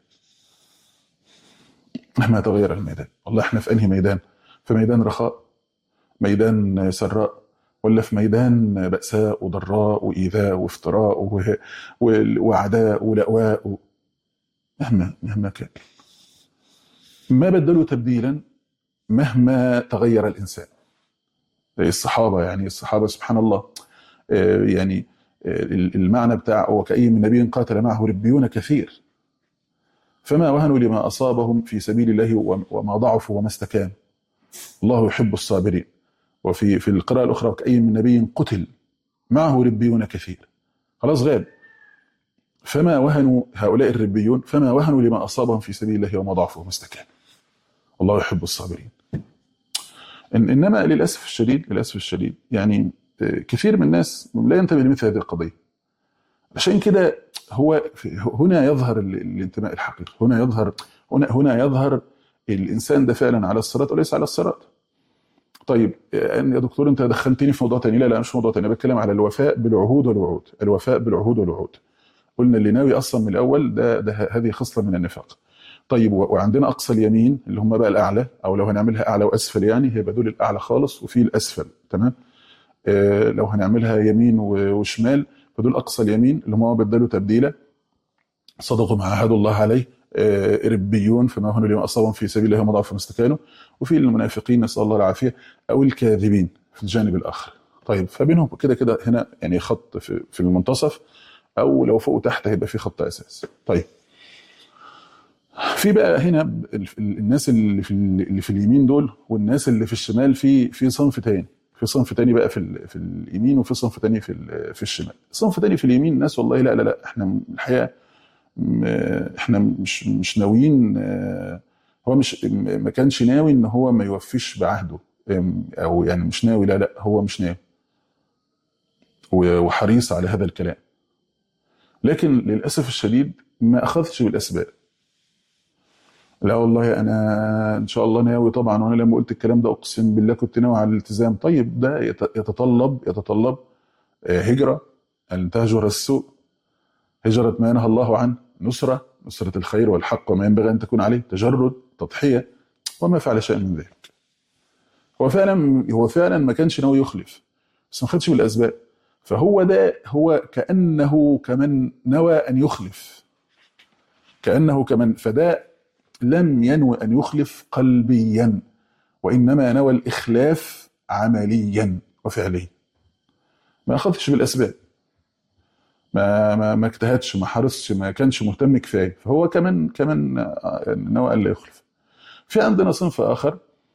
مهما تغير الميدان والله احنا في انهي ميدان في ميدان رخاء ميدان سراء ولا في ميدان بأساء وضراء وإيذاء وافتراء و- و- وعداء ولأواء و- مهما مهما كان ما بدلوا تبديلا مهما تغير الإنسان زي الصحابة يعني الصحابة سبحان الله آه، يعني آه، المعنى بتاع وكأي من نبي قاتل معه ربيون كثير فما وهنوا لما أصابهم في سبيل الله وم- وما ضعفوا وما استكانوا الله يحب الصابرين وفي في القراءة الأخرى وكأي من نبي قتل معه ربيون كثير خلاص غاب فما وهنوا هؤلاء الربيون فما وهنوا لما أصابهم في سبيل الله وما ضعفوا وما استكانوا الله يحب الصابرين إن إنما للأسف الشديد للأسف الشديد يعني آه، كثير من الناس لا ينتبه لمثل هذه القضية عشان كده هو في- هنا يظهر ال- الانتماء الحقيقي هنا يظهر هنا هنا يظهر الإنسان ده فعلا على الصراط وليس على الصراط طيب يعني يا دكتور انت دخلتني في موضوع تاني لا لا مش موضوع تاني أنا بتكلم على الوفاء بالعهود والوعود الوفاء بالعهود والوعود قلنا اللي ناوي اصلا من الاول ده, ده هذه خصله من النفاق طيب و- وعندنا اقصى اليمين اللي هم بقى الاعلى او لو هنعملها اعلى واسفل يعني هيبقى دول الاعلى خالص وفي الاسفل تمام آه لو هنعملها يمين و- وشمال فدول اقصى اليمين اللي هم بدلوا تبديلا صدقوا ما عاهدوا الله عليه آه، ربيون فما هن لما اصابهم في سبيل الله وما ضعفوا ما استكانوا وفي المنافقين نسال الله العافيه او الكاذبين في الجانب الاخر طيب فبينهم كده كده هنا يعني خط في, في المنتصف او لو فوق وتحت هيبقى في خط اساس طيب في بقى هنا ال- الناس اللي في اللي في اليمين دول والناس اللي في الشمال في في صنف تاني في صنف تاني بقى في ال- في اليمين وفي صنف تاني في ال- في الشمال صنف تاني في اليمين ناس والله لا لا لا احنا الحقيقه م- احنا مش مش ناويين آه، هو مش م- ما كانش ناوي ان هو ما يوفيش بعهده ام، او يعني مش ناوي لا لا هو مش ناوي و- وحريص على هذا الكلام لكن للاسف الشديد ما اخذش بالاسباب لا والله انا ان شاء الله ناوي طبعا وانا لما قلت الكلام ده اقسم بالله كنت ناوي على الالتزام طيب ده يت- يتطلب يتطلب آه، هجره ان تهجر السوء هجرة ما نهى الله عنه نصرة نصرة الخير والحق وما ينبغي أن تكون عليه تجرد تضحية وما فعل شيء من ذلك هو فعلا هو فعلا ما كانش ناوي يخلف بس ما خدش بالأسباب فهو ده هو كأنه كمن نوى أن يخلف كأنه كمن فده لم ينوي أن يخلف قلبيا وإنما نوى الإخلاف عمليا وفعليا ما أخذش بالأسباب ما ما ما اجتهدش ما حرصش ما كانش مهتم كفايه فهو كمان كمان آه، نوى الا يخلف في عندنا صنف اخر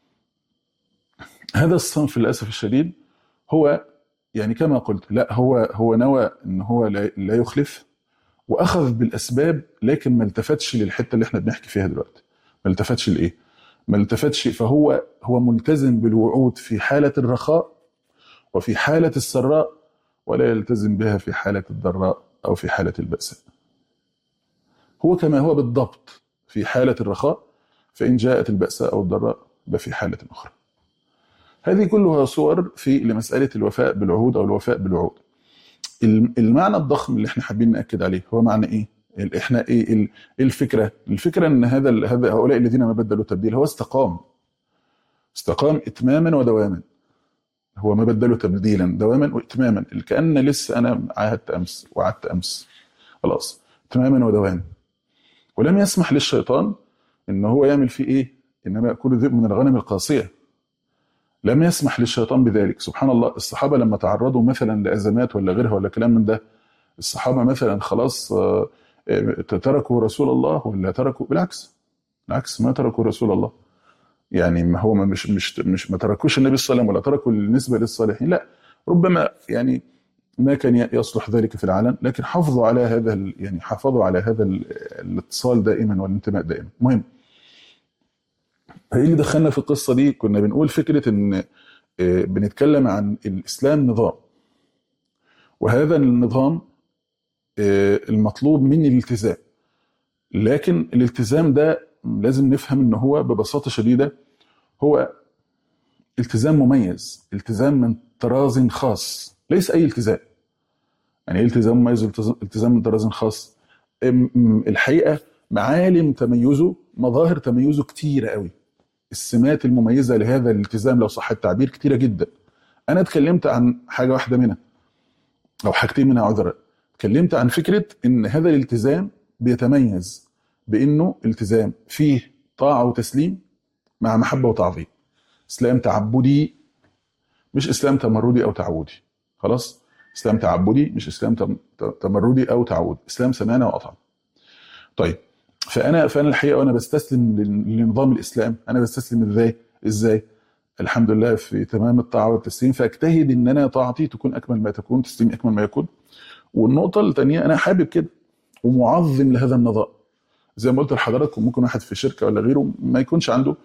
هذا الصنف للاسف الشديد هو يعني كما قلت لا هو هو نوى ان هو لا لا يخلف واخذ بالاسباب لكن ما التفتش للحته اللي احنا بنحكي فيها دلوقتي ما التفتش لايه ما التفتش فهو هو ملتزم بالوعود في حاله الرخاء وفي حاله السراء ولا يلتزم بها في حالة الضراء أو في حالة البأساء هو كما هو بالضبط في حالة الرخاء فإن جاءت البأساء أو الضراء يبقى في حالة أخرى هذه كلها صور في لمسألة الوفاء بالعهود أو الوفاء بالوعود الم- المعنى الضخم اللي احنا حابين نأكد عليه هو معنى إيه؟ ال- احنا ايه ال- إيه الفكرة؟ الفكرة ان هذا ال- هذا هؤلاء الذين ما بدلوا تبديل هو استقام استقام اتماما ودواما هو ما بدله تبديلا دواما واتماما كأن لسه انا عاهدت امس وعدت امس خلاص اتماما ودواما ولم يسمح للشيطان ان هو يعمل فيه ايه انما ياكل الذئب من الغنم القاسيه لم يسمح للشيطان بذلك سبحان الله الصحابه لما تعرضوا مثلا لازمات ولا غيرها ولا كلام من ده الصحابه مثلا خلاص آه، آه، تركوا رسول الله ولا تركوا بالعكس بالعكس ما تركوا رسول الله يعني ما هو ما مش مش مش ما تركوش النبي صلى الله عليه وسلم ولا تركوا النسبه للصالحين لا ربما يعني ما كان يصلح ذلك في العلن لكن حافظوا على هذا ال- يعني حافظوا على هذا ال- الاتصال دائما والانتماء دائما مهم ايه اللي دخلنا في القصه دي كنا بنقول فكره ان آه، بنتكلم عن الاسلام نظام وهذا النظام آه، المطلوب مني الالتزام لكن الالتزام ده لازم نفهم ان هو ببساطه شديده هو التزام مميز التزام من طراز خاص ليس اي التزام يعني ايه التزام مميز والتزام- التزام من طراز خاص أم- أم، الحقيقه معالم تميزه مظاهر تميزه كتيره قوي السمات المميزه لهذا الالتزام لو صح التعبير كتيره جدا انا اتكلمت عن حاجه واحده منها او حاجتين منها عذرا اتكلمت عن فكره ان هذا الالتزام بيتميز بانه التزام فيه طاعه وتسليم مع محبه وتعظيم اسلام تعبدي مش اسلام تمردي او تعودي خلاص اسلام تعبدي مش اسلام تم- ت- تمردي او تعودي اسلام سمعنا واطعنا طيب فانا فانا الحقيقه وانا بستسلم لل- لنظام الاسلام انا بستسلم ازاي ازاي الحمد لله في تمام الطاعه والتسليم فاجتهد ان انا طاعتي تكون اكمل ما تكون تسليمي اكمل ما يكون والنقطه الثانيه انا حابب كده ومعظم لهذا النظام زي ما قلت لحضراتكم ممكن واحد في شركه ولا غيره ما يكونش عنده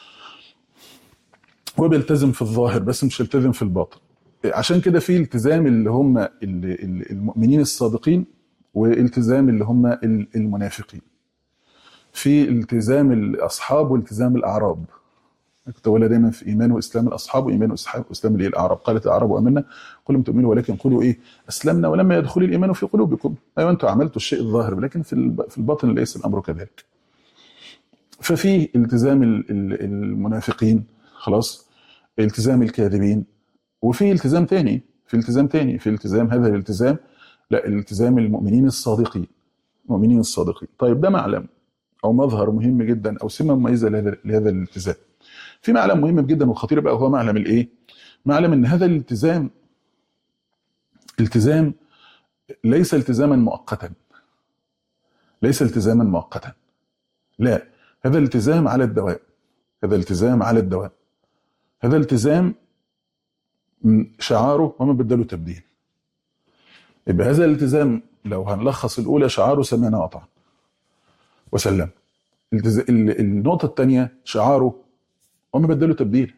هو بيلتزم في الظاهر بس مش يلتزم في الباطن عشان كده في التزام اللي هم ال- ال- المؤمنين الصادقين والتزام اللي هم ال- المنافقين في التزام الاصحاب والتزام الاعراب كنت بقولها دايما في ايمان واسلام الاصحاب وايمان واصحاب واسلام الايه الاعراب قالت الاعراب امنا قل لم تؤمنوا ولكن قولوا ايه اسلمنا ولما يدخل الايمان في قلوبكم ايوه انتم عملتوا الشيء الظاهر لكن في الب- في الباطن ليس الامر كذلك ففي التزام ال- ال- المنافقين خلاص التزام الكاذبين وفي التزام تاني في التزام تاني في التزام هذا الالتزام لا التزام المؤمنين الصادقين المؤمنين الصادقين طيب ده معلم او مظهر مهم جدا او سمه مميزه لهذا لهذا الالتزام في معلم مهم جدا وخطير بقى وهو معلم الايه معلم ان هذا الالتزام التزام ليس التزاما مؤقتا ليس التزاما مؤقتا لا هذا التزام على الدوام هذا التزام على الدوام هذا التزام م- شعاره وما بدله تبديل يبقى هذا الالتزام لو هنلخص الاولى شعاره سمعنا وأطعنا وسلم التز... ال- النقطه الثانيه شعاره وما بدله تبديل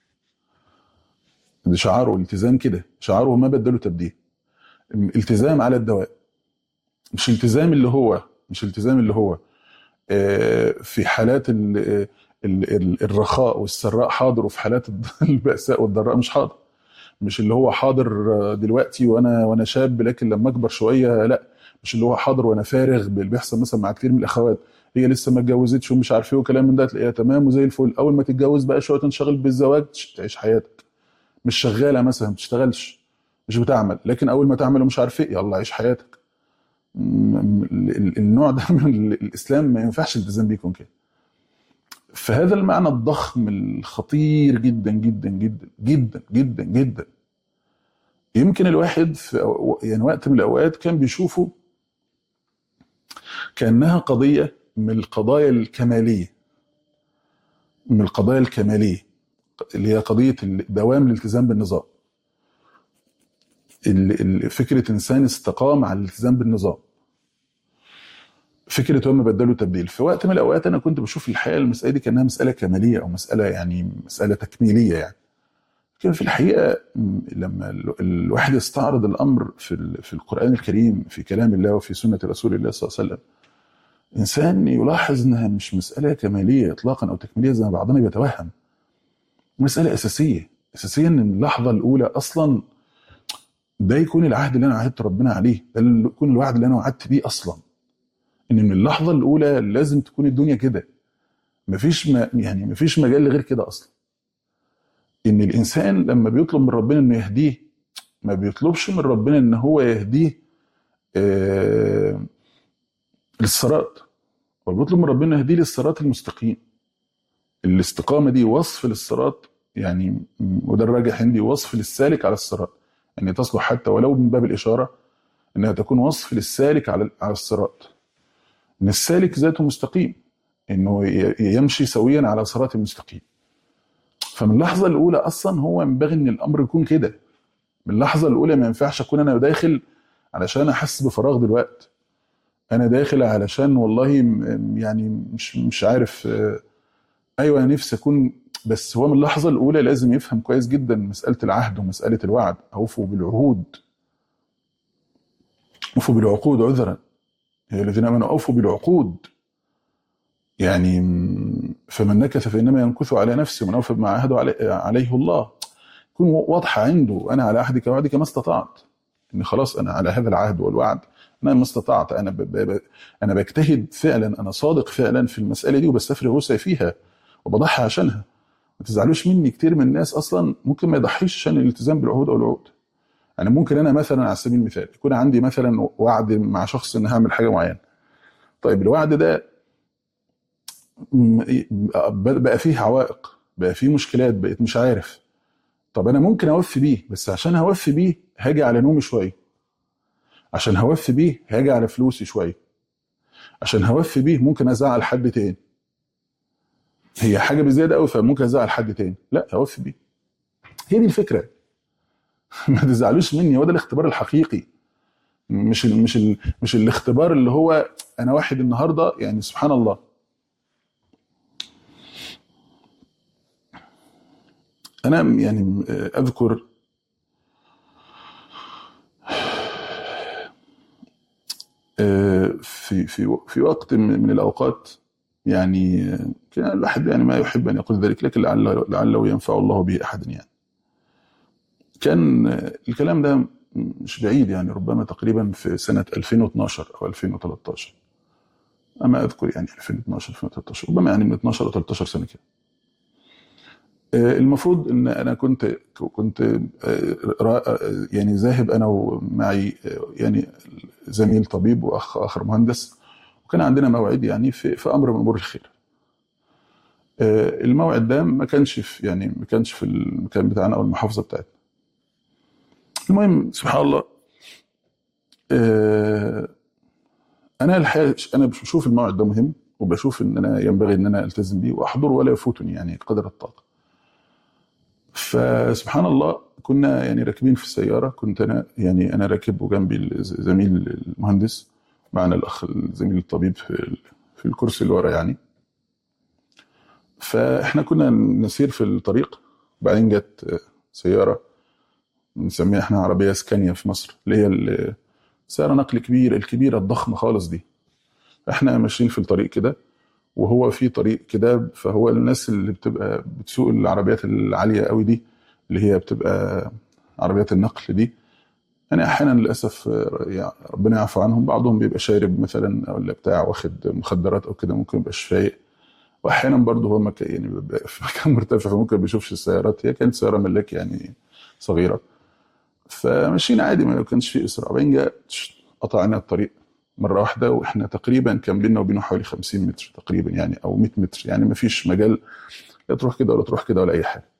ده شعاره التزام كده شعاره وما بدله تبديل التزام على الدوام مش التزام اللي هو مش التزام اللي هو آه، في حالات ال- ال- ال- الرخاء والسراء حاضر وفي حالات البأساء والضراء مش حاضر مش اللي هو حاضر آه، دلوقتي وانا وانا شاب لكن لما اكبر شويه لا مش اللي هو حاضر وانا فارغ باللي بيحصل مثلا مع كتير من الاخوات هي لسه ما اتجوزتش ومش عارف ايه وكلام من ده تلاقيها تمام وزي الفل اول ما تتجوز بقى شويه تنشغل بالزواج تش- تعيش حياتك مش شغاله مثلا ما بتشتغلش مش بتعمل لكن اول ما تعمل ومش عارف ايه يلا عيش حياتك م- ال- ال- النوع ده من ال- الاسلام ما ينفعش الالتزام بيه يكون كده فهذا المعنى الضخم الخطير جدا جدا جدا جدا جدا جدا يمكن الواحد في أو- يعني وقت من الاوقات كان بيشوفه كانها قضيه من القضايا الكماليه من القضايا الكماليه اللي هي قضيه دوام الالتزام بالنظام ال- ال- فكره انسان استقام على الالتزام بالنظام فكره هم بدلوا تبديل في وقت من الاوقات انا كنت بشوف الحقيقه المساله دي كانها مساله كماليه او مساله يعني مساله تكميليه يعني لكن في الحقيقه م، لما ال- الواحد يستعرض الامر في ال- في القران الكريم في كلام الله وفي سنه رسول الله صلى الله عليه وسلم انسان يلاحظ انها مش مساله كماليه اطلاقا او تكميليه زي ما بعضنا بيتوهم مساله اساسيه اساسيه ان اللحظه الاولى اصلا ده يكون العهد اللي انا عهدت ربنا عليه ده اللي يكون الوعد اللي انا وعدت بيه اصلا ان من اللحظه الاولى لازم تكون الدنيا كده مفيش ما يعني مفيش مجال لغير كده اصلا ان الانسان لما بيطلب من ربنا انه يهديه ما بيطلبش من ربنا ان هو يهديه آه للصراط هو بيطلب من ربنا يهديه للصراط المستقيم الاستقامه دي وصف للصراط يعني م- وده الراجح عندي وصف للسالك على الصراط يعني تصلح حتى ولو من باب الاشاره انها تكون وصف للسالك على على الصراط ان السالك ذاته مستقيم انه ي- يمشي سويا على صراط مستقيم فمن اللحظه الاولى اصلا هو ينبغي ان الامر يكون كده من اللحظه الاولى ما ينفعش اكون انا داخل علشان احس بفراغ دلوقتي انا داخل علشان والله م- يعني مش مش عارف آه، ايوه انا نفسي اكون بس هو من اللحظه الاولى لازم يفهم كويس جدا مساله العهد ومساله الوعد اوفوا بالعهود اوفوا بالعقود عذرا يا الذين امنوا اوفوا بالعقود يعني م- فمن نكث فانما ينكث على نفسه ومن اوفى بما عاهده علي- عليه الله تكون واضحه عنده انا على عهدك ووعدك ما استطعت ان خلاص انا على هذا العهد والوعد انا ما استطعت انا ب... ب... ب... انا بجتهد فعلا انا صادق فعلا في المساله دي وبستفرغ وسعي فيها وبضحي عشانها ما تزعلوش مني كتير من الناس اصلا ممكن ما يضحيش عشان الالتزام بالعهود او الوعود يعني ممكن انا مثلا على سبيل المثال يكون عندي مثلا وعد مع شخص ان هعمل حاجه معينه طيب الوعد ده م- بقى فيه عوائق بقى فيه مشكلات بقيت مش عارف طب انا ممكن اوفي بيه بس عشان اوفي بيه هاجي على نومي شويه عشان هوفي بيه هاجي على فلوسي شويه عشان هوفي بيه ممكن ازعل حد تاني هي حاجه بزياده قوي فممكن ازعل حد تاني لا هوفي بيه هي دي الفكره ما تزعلوش مني هو ده الاختبار الحقيقي مش ال مش ال مش الاختبار اللي هو انا واحد النهارده يعني سبحان الله انا يعني اذكر آه، في في في وقت من من الاوقات يعني آه، كان الواحد يعني ما يحب ان يقول ذلك لكن لعله لعله ينفع الله به احدا يعني كان آه، الكلام ده مش بعيد يعني ربما تقريبا في سنه 2012 او 2013 اما اذكر يعني 2012 2013 ربما يعني من 12 او 13 سنه كده آه، المفروض ان انا كنت كنت آه، را- آه، يعني ذاهب انا ومعي آه، يعني زميل طبيب واخ اخر مهندس وكان عندنا موعد يعني في في امر من امور الخير آه، الموعد ده ما كانش في يعني ما كانش في المكان بتاعنا او المحافظه بتاعتنا المهم سبحان الله آه، انا الحقيقه انا بشوف الموعد ده مهم وبشوف ان انا ينبغي ان انا التزم بيه واحضره ولا يفوتني يعني قدر الطاقه فسبحان الله كنا يعني راكبين في السياره كنت انا يعني انا راكب وجنبي زميل المهندس معنا الاخ زميل الطبيب في في الكرسي اللي ورا يعني فاحنا كنا نسير في الطريق وبعدين جت سياره بنسميها احنا عربيه سكانيا في مصر اللي هي سياره نقل كبيره الكبيره الضخمه خالص دي احنا ماشيين في الطريق كده وهو في طريق كده فهو الناس اللي بتبقى بتسوق العربيات العاليه قوي دي اللي هي بتبقى عربيات النقل دي يعني احيانا للاسف يعني ربنا يعفو عنهم بعضهم بيبقى شارب مثلا ولا بتاع واخد مخدرات او كده ممكن يبقاش فايق واحيانا برضه هو مكان يعني بيبقى في مكان مرتفع فممكن ما بيشوفش السيارات هي كانت سياره ملاك يعني صغيره فمشينا عادي ما كانش في اسراع بعدين جاء قطعنا الطريق مره واحده واحنا تقريبا كان بيننا وبينه حوالي 50 متر تقريبا يعني او 100 متر يعني ما فيش مجال لا تروح كده ولا تروح كده ولا اي حاجه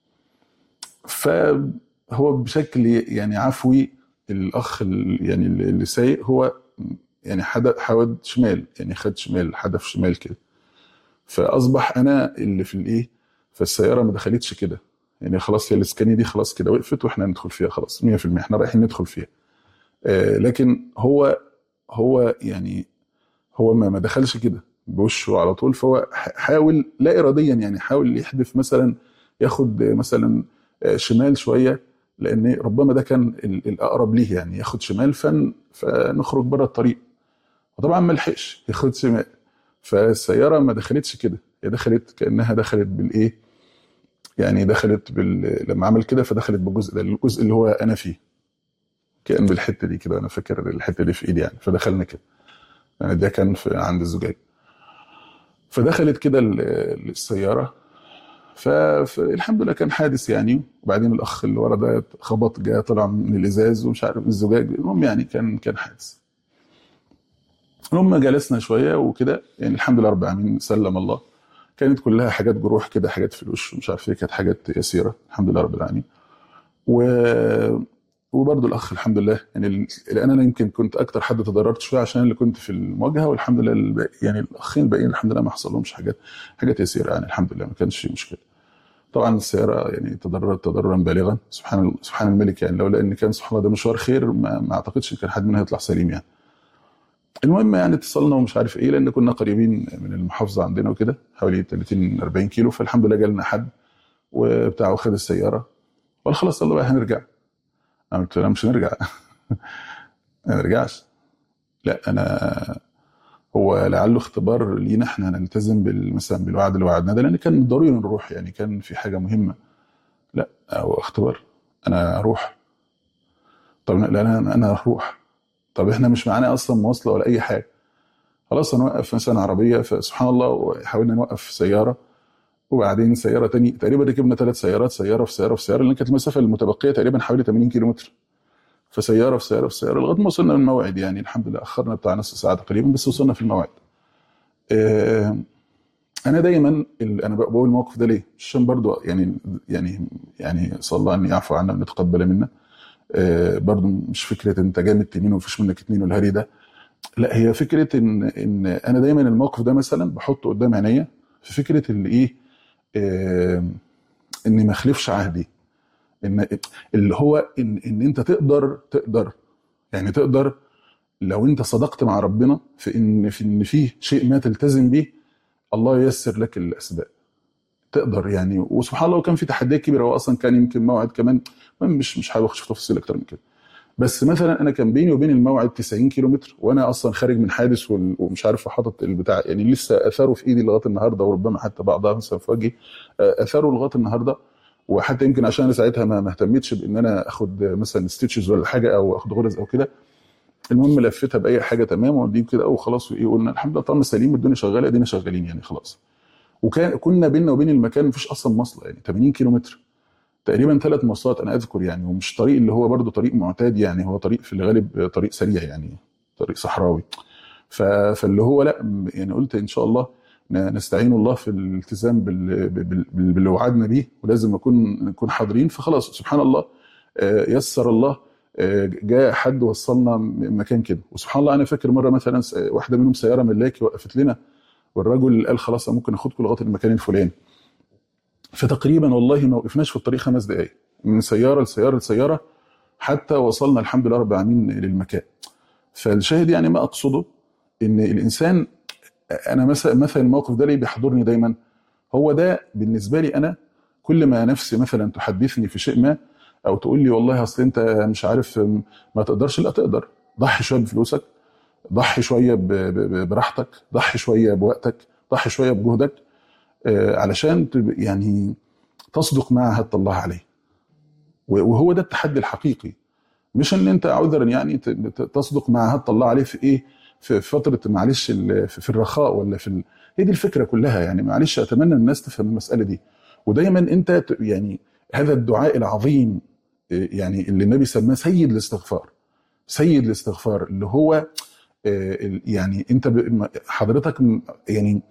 فهو بشكل يعني عفوي الاخ يعني اللي سايق هو يعني حود شمال يعني خد شمال حدف شمال كده فاصبح انا اللي في الايه فالسياره ما دخلتش كده يعني خلاص هي الاسكانيه دي خلاص كده وقفت واحنا ندخل فيها خلاص 100% احنا رايحين ندخل فيها آه لكن هو هو يعني هو ما ما دخلش كده بوشه على طول فهو حاول لا اراديا يعني حاول يحدف مثلا ياخد مثلا شمال شويه لان ربما ده كان الاقرب ليه يعني ياخد شمال فن فنخرج بره الطريق وطبعا ما لحقش ياخد شمال فالسياره ما دخلتش كده هي دخلت كانها دخلت بالايه يعني دخلت بال... لما عمل كده فدخلت بالجزء ده الجزء اللي هو انا فيه كان بالحته دي كده انا فاكر الحته دي في ايدي يعني فدخلنا كده يعني ده كان في عند الزجاج فدخلت كده السياره فالحمد لله كان حادث يعني وبعدين الاخ اللي ورا ده خبط جاء طلع من الازاز ومش عارف من الزجاج المهم يعني كان كان حادث المهم جلسنا شويه وكده يعني الحمد لله رب العالمين سلم الله كانت كلها حاجات جروح كده حاجات في الوش ومش عارف ايه كانت حاجات يسيره الحمد لله رب العالمين و وبرضه الاخ الحمد لله يعني ال- لان انا يمكن كنت اكتر حد تضررت شويه عشان اللي كنت في المواجهه والحمد لله الباقي يعني الاخين الباقيين الحمد لله ما حصل لهمش حاجات حاجات يسيره يعني الحمد لله ما كانش في مشكله طبعا السياره يعني تضررت تضررا بالغا سبحان ال- سبحان الملك يعني لولا ان كان سبحان الله ده مشوار خير ما, ما اعتقدش ان كان حد منها يطلع سليم يعني المهم يعني اتصلنا ومش عارف ايه لان كنا قريبين من المحافظه عندنا وكده حوالي 30 40 كيلو فالحمد لله جالنا حد وبتاع وخد السياره قال خلاص يلا بقى هنرجع انا قلت له مش هنرجع ما نرجعش لا انا هو لعله اختبار لينا احنا نلتزم بال- مثلا بالوعد اللي وعدناه ده لان كان ضروري نروح يعني كان في حاجه مهمه لا هو اختبار انا اروح طب لا انا انا اروح طب احنا مش معانا اصلا مواصله ولا اي حاجه خلاص هنوقف مثلا عربيه فسبحان الله وحاولنا نوقف سياره وبعدين سياره تاني تقريبا ركبنا ثلاث سيارات سياره في سياره في سياره لان كانت المسافه المتبقيه تقريبا حوالي 80 كيلو متر فسياره في سياره في سياره لغايه ما وصلنا للموعد يعني الحمد لله اخرنا بتاع نص ساعه تقريبا بس وصلنا في الموعد آه، انا دايما ال- انا بقول الموقف ده ليه عشان برضو يعني يعني يعني صلى الله ان يعفو عنا ونتقبل منا آه، برضو مش فكره انت جامد تنين ومفيش منك اتنين والهري ده لا هي فكره ان ان انا دايما الموقف ده مثلا بحطه قدام عينيا في فكره اللي ايه آه، اني ما اخلفش عهدي ان اللي هو ان ان انت تقدر تقدر يعني تقدر لو انت صدقت مع ربنا في ان في ان فيه شيء ما تلتزم بيه الله ييسر لك الاسباب تقدر يعني وسبحان الله وكان في تحديات كبيره هو اصلا كان يمكن موعد كمان المهم مش مش حابب اخش في تفاصيل اكتر من كده بس مثلا انا كان بيني وبين الموعد 90 كيلو متر وانا اصلا خارج من حادث وال- ومش عارف حاطط البتاع يعني لسه اثاره في ايدي لغايه النهارده وربما حتى بعضها مثلا في وجهي آه، اثاره لغايه النهارده وحتى يمكن عشان انا ساعتها ما ما اهتمتش بان انا اخد مثلا ستيتشز ولا حاجه او اخد غرز او كده المهم لفتها باي حاجه تمام ودي كده او خلاص وايه قلنا الحمد لله طالما سليم الدنيا شغاله ادينا شغالين يعني خلاص وكان كنا بيننا وبين المكان مفيش اصلا مواصله يعني 80 كيلو متر تقريبا ثلاث مواصلات انا اذكر يعني ومش طريق اللي هو برضو طريق معتاد يعني هو طريق في الغالب طريق سريع يعني طريق صحراوي ف- فاللي هو لا م- يعني قلت ان شاء الله ن- نستعين الله في الالتزام بال- بال- بال- باللي وعدنا بيه ولازم نكون نكون حاضرين فخلاص سبحان الله آه، يسر الله آه، جاء حد وصلنا م- مكان كده وسبحان الله انا فاكر مره مثلا س- واحده منهم سياره ملاكي وقفت لنا والرجل قال خلاص أنا ممكن اخدكم لغايه المكان الفلاني فتقريبا والله ما وقفناش في الطريق خمس دقائق من سياره لسياره لسياره حتى وصلنا الحمد لله رب العالمين للمكان فالشاهد يعني ما اقصده ان الانسان انا مثلا مثلا الموقف ده ليه بيحضرني دايما هو ده بالنسبه لي انا كل ما نفسي مثلا تحدثني في شيء ما او تقول لي والله اصل انت مش عارف ما تقدرش لا تقدر ضحي شويه بفلوسك ضحي شويه ب- ب- براحتك ضحي شويه بوقتك ضحي شويه بجهدك آه، علشان تب- يعني تصدق ما عهدت الله عليه وهو ده التحدي الحقيقي مش ان انت عذرا يعني ت- ت- تصدق ما عهدت الله عليه في ايه في في فتره معلش ال- في في الرخاء ولا في ال... هي دي الفكره كلها يعني معلش اتمنى الناس تفهم المساله دي ودايما انت ت- يعني هذا الدعاء العظيم إيه، يعني اللي النبي سماه سيد الاستغفار سيد الاستغفار اللي هو آه، ال- يعني انت ب- حضرتك م- يعني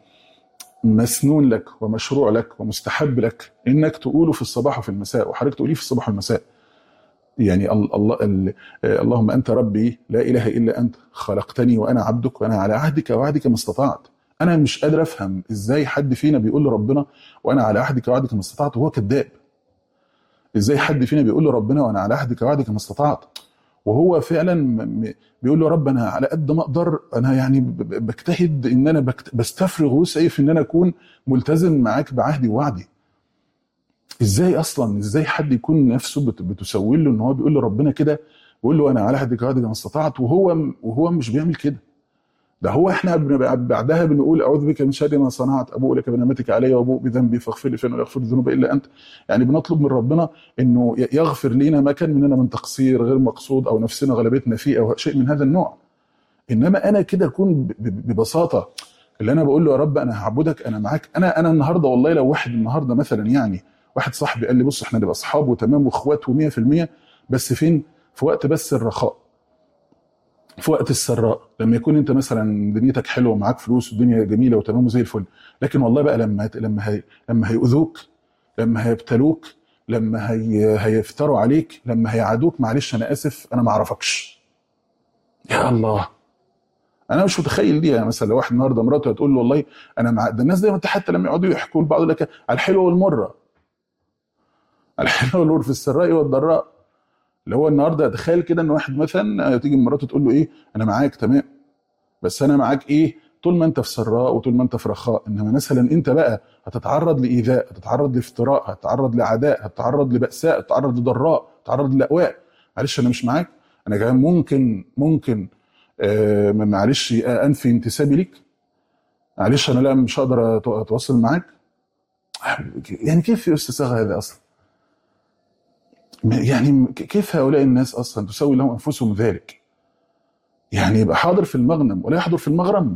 مسنون لك ومشروع لك ومستحب لك انك تقوله في الصباح وفي المساء وحضرتك تقوليه في الصباح والمساء يعني ال- الله ال- آه، اللهم انت ربي لا اله الا انت خلقتني وانا عبدك وانا على عهدك ووعدك ما استطعت انا مش قادر افهم ازاي حد فينا بيقول لربنا وانا على عهدك ووعدك ما استطعت وهو كذاب ازاي حد فينا بيقول لربنا وانا على عهدك ووعدك ما استطعت وهو فعلا م- م- بيقول له رب انا على قد ما اقدر انا يعني ب- ب- بجتهد ان انا بكت- بستفرغ وسعي في ان انا اكون ملتزم معاك بعهدي ووعدي ازاي اصلا ازاي حد يكون نفسه بت- بتسوي له ان هو بيقول لربنا كده بيقول له انا على عهدك ووعدك ما استطعت وهو وهو مش بيعمل كده ده هو احنا بنبقى بعدها بنقول اعوذ بك من شر ما صنعت ابوء لك بنعمتك علي وابوء بذنبي فاغفر لي فانه لا يغفر الذنوب الا انت يعني بنطلب من ربنا انه ي- يغفر لنا ما كان مننا من تقصير غير مقصود او نفسنا غلبتنا فيه او شيء من هذا النوع انما انا كده اكون ب- ب- ببساطه اللي انا بقول له يا رب انا هعبدك انا معاك انا انا النهارده والله لو واحد النهارده مثلا يعني واحد صاحبي قال لي بص احنا نبقى اصحاب وتمام واخوات و100% بس فين في وقت بس الرخاء في وقت السراء لما يكون انت مثلا دنيتك حلوه ومعاك فلوس والدنيا جميله وتمام وزي الفل لكن والله بقى لما لما هي لما هيؤذوك لما هيبتلوك لما هي هيفتروا عليك لما هيعادوك معلش انا اسف انا ما اعرفكش يا الله انا مش متخيل دي يعني مثلا لو واحد النهارده مراته هتقول له والله انا مع ده الناس دايما حتى لما يقعدوا يحكوا لبعض يقول لك على الحلوه والمره على الحلوه والمره في السراء والضراء اللي هو النهارده تخيل كده ان واحد مثلا تيجي مراته تقول له ايه انا معاك تمام بس انا معاك ايه طول ما انت في سراء وطول ما انت في رخاء انما مثلا انت بقى هتتعرض لايذاء هتتعرض لافتراء هتتعرض لعداء هتتعرض لبأساء هتتعرض لضراء هتتعرض لأواء معلش انا مش معاك انا كمان ممكن ممكن آه معلش انفي انتسابي ليك معلش انا لا مش هقدر أت- اتواصل معاك يعني كيف يستساغ هذا اصلا يعني كيف هؤلاء الناس اصلا تسوي لهم انفسهم ذلك يعني يبقى حاضر في المغنم ولا يحضر في المغرم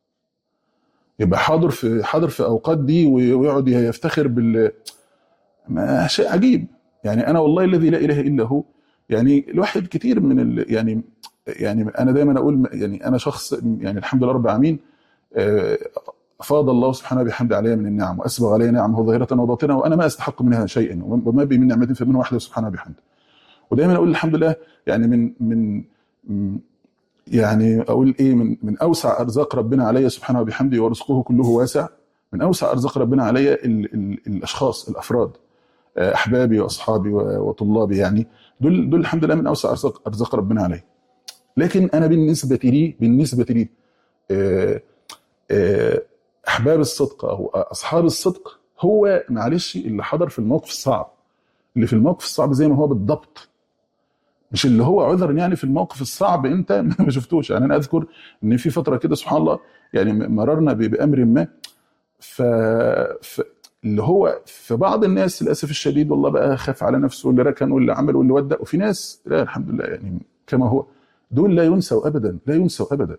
يبقى حاضر في حاضر في اوقات دي ويقعد يفتخر بال ما شيء عجيب يعني انا والله الذي لا اله الا هو يعني الواحد كتير من ال يعني يعني انا دايما اقول يعني انا شخص يعني الحمد لله رب العالمين آه، افاض الله سبحانه بحمد علي من النعم واسبغ علي نعمه ظاهره وباطنه وانا ما استحق منها شيئا وما بي من نعمه فمنه وحده سبحانه بحمده ودايما اقول الحمد لله يعني من من من- يعني اقول ايه من من اوسع ارزاق ربنا علي سبحانه وبحمده ورزقه كله واسع من اوسع ارزاق ربنا علي ال ال الاشخاص الافراد آه، احبابي واصحابي و- وطلابي يعني دول دول الحمد لله من اوسع ارزاق ارزاق ربنا علي لكن انا بالنسبه لي بالنسبه لي آه، آه، احباب الصدق او اصحاب الصدق هو معلش اللي حضر في الموقف الصعب اللي في الموقف الصعب زي ما هو بالضبط مش اللي هو عذر يعني في الموقف الصعب انت ما شفتوش يعني انا اذكر ان في فتره كده سبحان الله يعني مررنا ب- بامر ما ف... ف... اللي هو في بعض الناس للاسف الشديد والله بقى خاف على نفسه واللي ركن واللي عمل واللي ودى وفي ناس لا الحمد لله يعني كما هو دول لا ينسوا ابدا لا ينسوا ابدا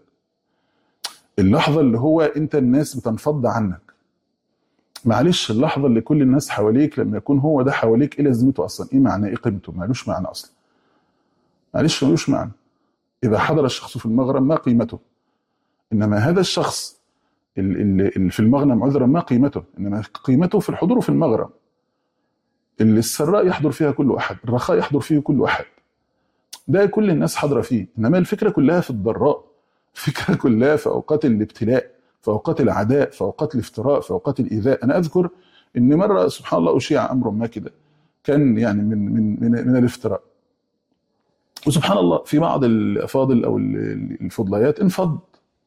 اللحظه اللي هو انت الناس بتنفض عنك معلش اللحظه اللي كل الناس حواليك لما يكون هو ده حواليك ايه لازمته اصلا ايه معنى ايه قيمته مالوش معنى اصلا معلش ملوش معنى اذا حضر الشخص في المغرم ما قيمته انما هذا الشخص ال- ال- اللي في المغنم عذرا ما قيمته انما قيمته في الحضور في المغرم اللي السراء يحضر فيها كل احد الرخاء يحضر فيه كل احد ده كل الناس حاضره فيه انما الفكره كلها في الضراء الفكره كلها في اوقات الابتلاء في اوقات العداء في اوقات الافتراء في اوقات الايذاء انا اذكر ان مره سبحان الله اشيع امر ما كده كان يعني من من من, من الافتراء وسبحان الله في بعض الافاضل او ال- الفضليات انفض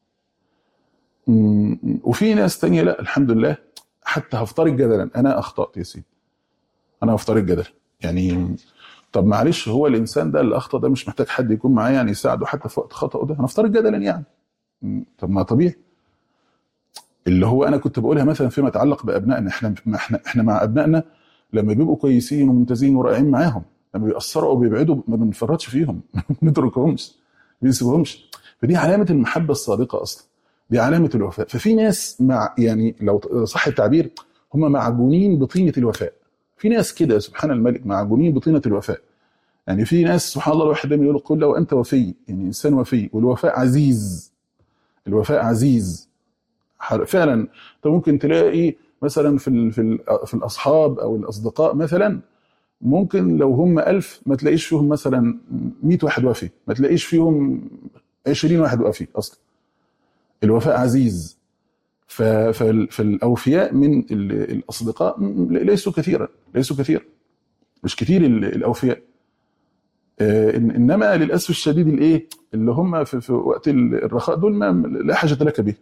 مم، وفي ناس تانية لا الحمد لله حتى هفترض جدلا انا اخطات يا سيدي انا هفترض جدلا يعني طب معلش هو الانسان ده اللي اخطا ده مش محتاج حد يكون معاه يعني يساعده حتى في وقت خطأه ده هنفترض جدلا يعني مم، طب ما طبيعي اللي هو انا كنت بقولها مثلا فيما يتعلق بابنائنا احنا ما احنا احنا مع ابنائنا لما بيبقوا كويسين وممتازين ورائعين معاهم لما بيأثروا او بيبعدوا ما بنفرطش فيهم ما بنتركهمش ما بنسيبهمش فدي علامه المحبه الصادقه اصلا دي علامه الوفاء ففي ناس مع يعني لو صح التعبير هم معجونين بطينه الوفاء في ناس كده سبحان الملك معجونين بطينه الوفاء يعني في ناس سبحان الله الواحد دايما يقول قل لو انت وفي يعني انسان وفي والوفاء عزيز الوفاء عزيز حر- فعلا انت ممكن تلاقي مثلا في ال- في ال- في الاصحاب او الاصدقاء مثلا ممكن لو هم ألف ما تلاقيش فيهم مثلا 100 واحد وفي ما تلاقيش فيهم 20 واحد وفي اصلا الوفاء عزيز ف- فال- فالاوفياء من ال- الاصدقاء م- ليسوا كثيرا ليسوا كثير مش كثير ال- الاوفياء آه، إن- انما للاسف الشديد الايه اللي هم في, في وقت ال- الرخاء دول ما لا حاجه لك به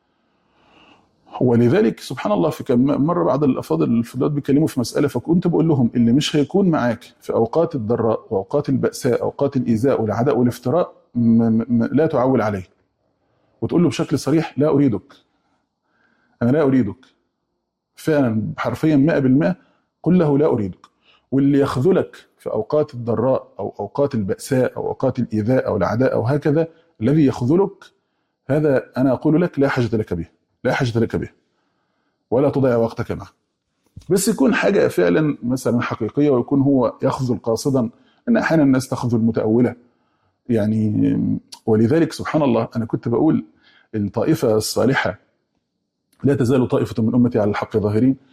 ولذلك سبحان الله في كم مره بعض الافاضل الفضلات بيتكلموا في مساله فكنت بقول لهم اللي مش هيكون معاك في اوقات الضراء واوقات الباساء اوقات الايذاء والعداء والافتراء م- م- لا تعول عليه وتقول له بشكل صريح لا اريدك انا لا اريدك فعلا حرفيا 100% قل له لا اريدك واللي يخذلك في اوقات الضراء او اوقات الباساء او اوقات الايذاء او العداء او هكذا الذي يخذلك هذا انا اقول لك لا حاجه لك به لا حاجه لك به ولا تضيع وقتك معه بس يكون حاجه فعلا مثلا حقيقيه ويكون هو يخذل قاصدا ان احيانا الناس تخذل متاوله يعني ولذلك سبحان الله انا كنت بقول الطائفه الصالحه لا تزال طائفه من امتي على الحق ظاهرين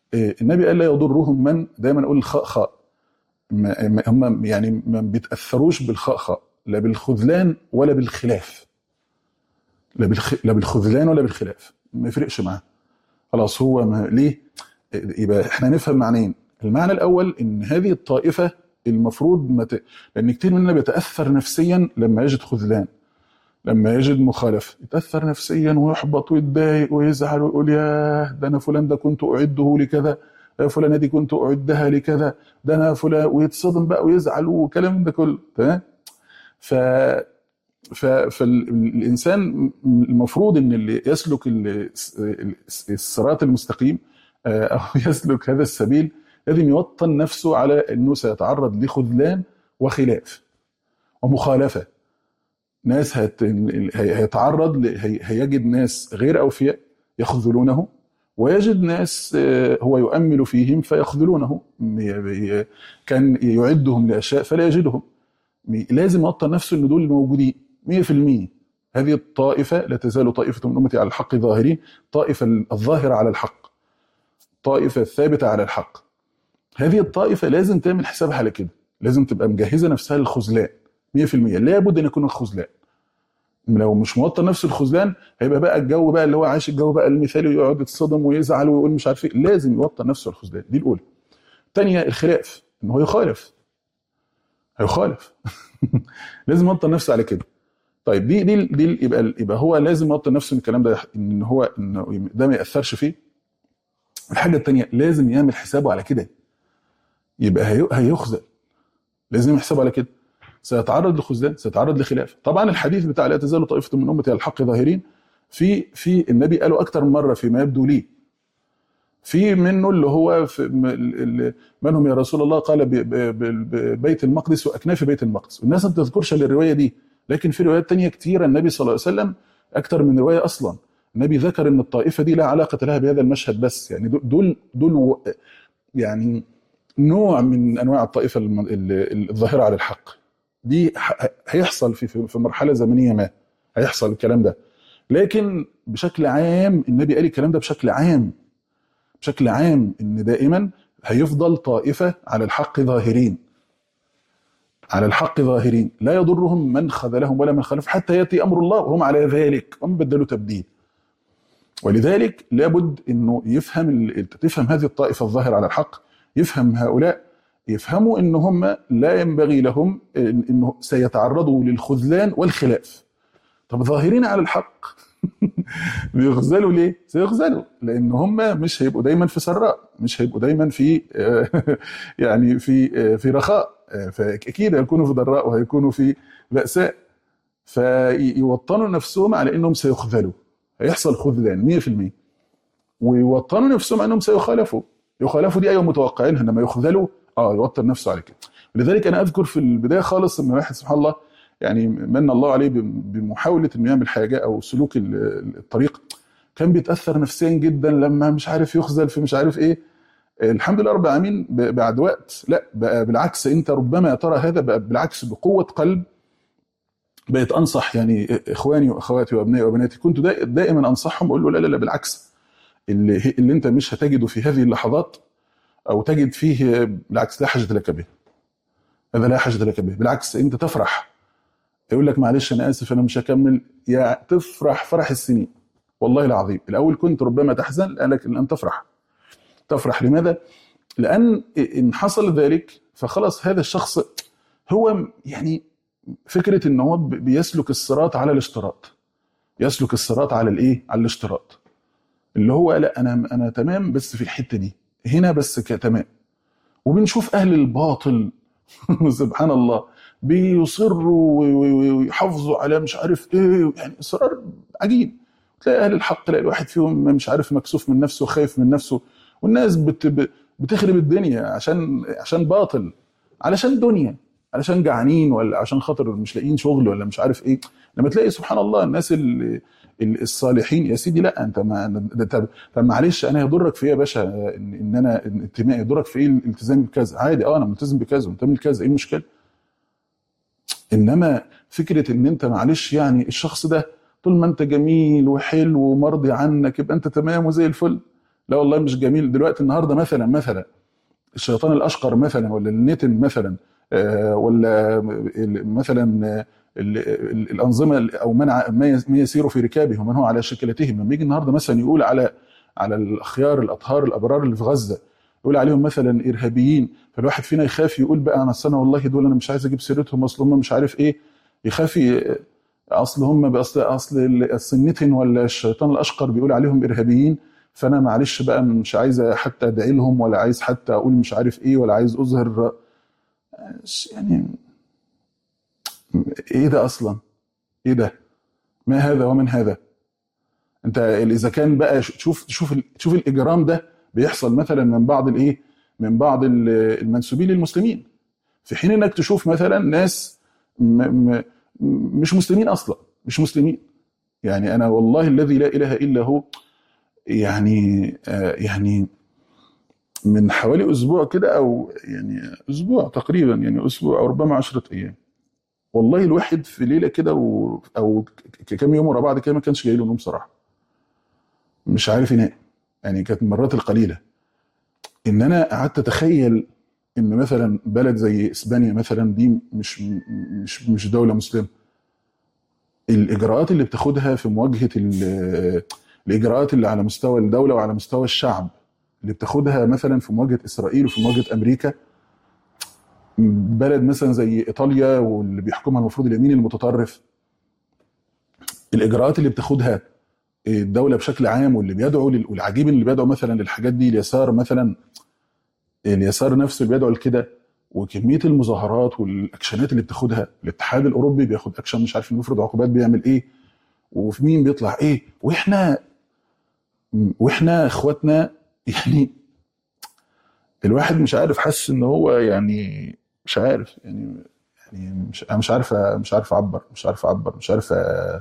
آه، النبي قال لا يضرهم من دايما اقول الخاء خاء ما- ما- هم يعني ما بيتاثروش بالخاء خاء لا بالخذلان ولا بالخلاف لا بالخ... لا بالخذلان ولا بالخلاف ما يفرقش معاه خلاص هو ما... ليه يبقى احنا نفهم معنيين المعنى الاول ان هذه الطائفه المفروض ما ت... لان كتير مننا بيتاثر نفسيا لما يجد خذلان لما يجد مخالفه يتاثر نفسيا ويحبط ويتضايق ويزعل ويقول ياه ده انا فلان ده كنت اعده لكذا يا فلانه دي كنت اعدها لكذا ده انا فلان ويتصدم بقى ويزعل وكلام ده كله تمام ف ف- فالانسان المفروض ان اللي يسلك ال- الصراط المستقيم آه، او يسلك هذا السبيل لازم يوطن نفسه على انه سيتعرض لخذلان وخلاف ومخالفه ناس هت... هي- هيتعرض ل... هي... هيجد ناس غير اوفياء يخذلونه ويجد ناس آه، هو يؤمل فيهم فيخذلونه ي- ي- كان يعدهم لاشياء فلا يجدهم لازم يوطن نفسه ان دول موجودين 100% هذه الطائفه لا تزال طائفه من امتي على الحق ظاهرين طائفه الظاهره على الحق طائفه الثابته على الحق هذه الطائفه لازم تعمل حسابها على كده لازم تبقى مجهزه نفسها للخذلان 100% لابد ان يكون الخذلان لو مش موطن نفسه الخذلان هيبقى بقى الجو بقى اللي هو عايش الجو بقى المثالي ويقعد يتصدم ويزعل ويقول مش عارف ايه لازم يوطن نفسه الخذلان دي الاولى الثانيه الخلاف ان هو يخالف هيخالف لازم يوطن نفسه على كده طيب دي دي دي يبقى يبقى هو لازم يوطن نفسه ان الكلام ده ان هو ان ده ما ياثرش فيه الحاجه الثانيه لازم يعمل حسابه على كده يبقى هي- هيخذل لازم يعمل حسابه على كده سيتعرض لخذلان سيتعرض لخلاف طبعا الحديث بتاع لا تزال طائفه من امتي على الحق ظاهرين في في النبي قاله اكتر من مره فيما يبدو لي في منه اللي هو في م- ال- ال- من هم يا رسول الله قال ب- ب- ب- ببيت المقدس واكناف بيت المقدس والناس ما بتذكرش الا الروايه دي لكن في روايات تانية كتيرة النبي صلى الله عليه وسلم اكتر من روايه اصلا النبي ذكر ان الطائفه دي لا علاقه لها بهذا المشهد بس يعني دول- دول دول و- يعني نوع من انواع الطائفه الم- ال- الظاهره على الحق دي ح- هيحصل في في في مرحله زمنيه ما هيحصل الكلام ده لكن بشكل عام النبي قال الكلام ده بشكل عام بشكل عام ان دائما هيفضل طائفه على الحق ظاهرين على الحق ظاهرين لا يضرهم من خذلهم ولا من خالف حتى ياتي امر الله وهم على ذلك هم بدلوا تبديل ولذلك لابد انه يفهم ال- تفهم هذه الطائفه الظاهره على الحق يفهم هؤلاء يفهموا ان هم لا ينبغي لهم إن- انه سيتعرضوا للخذلان والخلاف طب ظاهرين على الحق بيخذلوا ليه؟ سيخذلوا لان هم مش هيبقوا دايما في سراء مش هيبقوا دايما في يعني في في رخاء فاكيد هيكونوا في ضراء وهيكونوا في بأساء فيوطنوا نفسهم على انهم سيخذلوا هيحصل خذلان 100% ويوطنوا نفسهم انهم سيخالفوا يخالفوا دي ايوه متوقعينها انما يخذلوا اه يوطن نفسه على كده لذلك انا اذكر في البدايه خالص ان واحد سبحان الله يعني من الله عليه بم- بمحاوله انه يعمل حاجه او سلوك ال- الطريق كان بيتاثر نفسيا جدا لما مش عارف يخذل في مش عارف ايه الحمد لله رب العالمين ب- بعد وقت لا بقى بالعكس انت ربما يا ترى هذا بقى بالعكس بقوه قلب بقيت انصح يعني اخواني واخواتي وابنائي وبناتي كنت دا- دائما انصحهم اقول له لا لا لا بالعكس اللي, اللي انت مش هتجده في هذه اللحظات او تجد فيه بالعكس لا حاجه لك به هذا لا حاجه لك به بالعكس انت تفرح يقول لك معلش انا اسف انا مش هكمل يا تفرح فرح السنين والله العظيم الاول كنت ربما تحزن لكن الان تفرح تفرح لماذا؟ لان ان حصل ذلك فخلاص هذا الشخص هو يعني فكره ان هو بيسلك الصراط على الاشتراط يسلك الصراط على الايه؟ على الاشتراط اللي هو لا انا انا تمام بس في الحته دي هنا بس ك- تمام وبنشوف اهل الباطل سبحان الله بيصروا وي- وي- ويحافظوا على مش عارف ايه يعني اصرار عجيب تلاقي اهل الحق تلاقي الواحد فيهم مش عارف مكسوف من نفسه خايف من نفسه والناس بت ب- بتخرب الدنيا عشان عشان باطل علشان دنيا علشان جعانين ولا عشان خاطر مش لاقيين شغل ولا مش عارف ايه لما تلاقي سبحان الله الناس ال- ال- الصالحين يا سيدي لا انت ما ده- طب طب معلش انا يضرك في ايه يا باشا ان إن انا إن انتمائي يضرك في ايه الالتزام بكذا عادي اه انا ملتزم بكذا ومنتمي لكذا ايه المشكله؟ انما فكره ان انت معلش يعني الشخص ده طول ما انت جميل وحلو ومرضي عنك يبقى انت تمام وزي الفل لا والله مش جميل دلوقتي النهارده مثلا مثلا الشيطان الاشقر مثلا ولا النتن مثلا آه، ولا ال- مثلا آه، ال- ال- الانظمه او منع ما يس- ما يسير في ركابهم ومن هو على شكلتهم لما يجي النهارده مثلا يقول على على الاخيار الاطهار الابرار اللي في غزه يقول عليهم مثلا ارهابيين فالواحد فينا يخاف يقول بقى انا السنه والله دول انا مش عايز اجيب سيرتهم اصل هم مش عارف ايه يخاف ي- اصل هم اصل اصل ال- أصل النتن ولا الشيطان الاشقر بيقول عليهم ارهابيين فانا معلش بقى مش عايز حتى ادعي لهم ولا عايز حتى اقول مش عارف ايه ولا عايز اظهر يعني ايه ده اصلا؟ ايه ده؟ ما هذا ومن هذا؟ انت اذا كان بقى شوف شوف ال- شوف الاجرام ده بيحصل مثلا من بعض الايه؟ من بعض ال- المنسوبين للمسلمين في حين انك تشوف مثلا ناس م م مش مسلمين اصلا مش مسلمين يعني انا والله الذي لا اله الا هو يعني آه يعني من حوالي اسبوع كده او يعني اسبوع تقريبا يعني اسبوع او ربما 10 ايام والله الواحد في ليله كده و... او ك- كام يوم ورا بعض كده ما كانش جاي له نوم صراحه مش عارف ينام يعني كانت من المرات القليله ان انا قعدت اتخيل ان مثلا بلد زي اسبانيا مثلا دي مش مش مش دوله مسلمه الاجراءات اللي بتاخدها في مواجهه ال- الاجراءات اللي على مستوى الدوله وعلى مستوى الشعب اللي بتاخدها مثلا في مواجهه اسرائيل وفي مواجهه امريكا بلد مثلا زي ايطاليا واللي بيحكمها المفروض اليمين المتطرف الاجراءات اللي بتاخدها الدوله بشكل عام واللي بيدعو لل- والعجيب اللي بيدعو مثلا للحاجات دي اليسار مثلا اليسار نفسه اللي بيدعو لكده وكميه المظاهرات والاكشنات اللي بتاخدها الاتحاد الاوروبي بياخد اكشن مش عارف إنه يفرض عقوبات بيعمل ايه وفي مين بيطلع ايه واحنا واحنا اخواتنا يعني الواحد مش عارف حاسس ان هو يعني مش عارف يعني يعني مش أنا مش عارف مش عارف اعبر مش عارف اعبر مش عارف أ-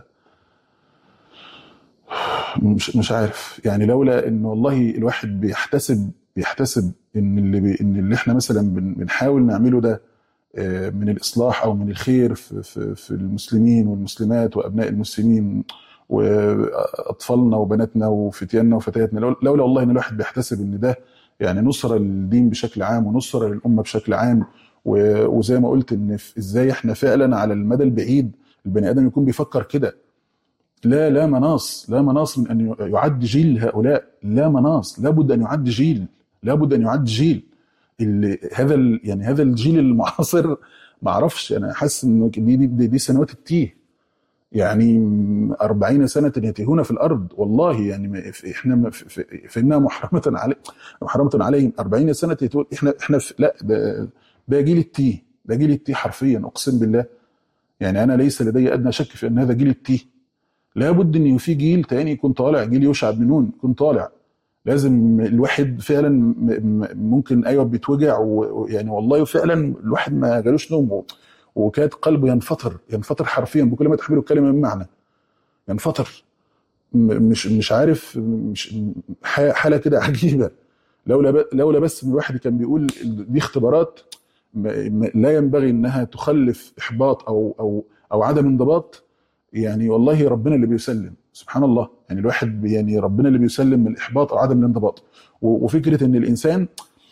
مش مش عارف يعني لولا ان والله الواحد بيحتسب بيحتسب ان اللي بي ان اللي احنا مثلا بن- بنحاول نعمله ده آه، من الاصلاح او من الخير في في في المسلمين والمسلمات وابناء المسلمين واطفالنا وبناتنا وفتياننا وفتياتنا لولا لولا والله ان الواحد بيحتسب ان ده يعني نصره للدين بشكل عام ونصره للامه بشكل عام و- وزي ما قلت ان في- ازاي احنا فعلا على المدى البعيد البني ادم يكون بيفكر كده لا لا مناص لا مناص من ان يعد جيل هؤلاء لا مناص لابد ان يعد جيل لابد ان يعد جيل اللي هذا ال- يعني هذا الجيل المعاصر ما اعرفش انا حاسس ان دي دي, دي, دي سنوات التيه يعني 40 سنة يتيهون في الأرض والله يعني ما- في- إحنا ما- في- في- فإنها محرمة علي محرمة عليهم 40 سنة يتيهون إحنا إحنا في لا ده ده جيل التيه ده جيل التيه حرفيا أقسم بالله يعني أنا ليس لدي أدنى شك في أن هذا جيل التيه لابد ان في جيل تاني يكون طالع جيل يوشع بن نون يكون طالع لازم الواحد فعلا م- م- ممكن ايوه بيتوجع و- ويعني والله فعلا الواحد ما جالوش نوم و- وكاد قلبه ينفطر ينفطر حرفيا بكل ما تحمله الكلمه من معنى ينفطر م- مش مش عارف مش ح- حاله كده عجيبه لولا ب- لولا بس ان الواحد كان بيقول دي اختبارات م- م- لا ينبغي انها تخلف احباط او او او عدم انضباط يعني والله ربنا اللي بيسلم سبحان الله يعني الواحد بي- يعني ربنا اللي بيسلم من الاحباط او عدم الانضباط و- وفكره ان الانسان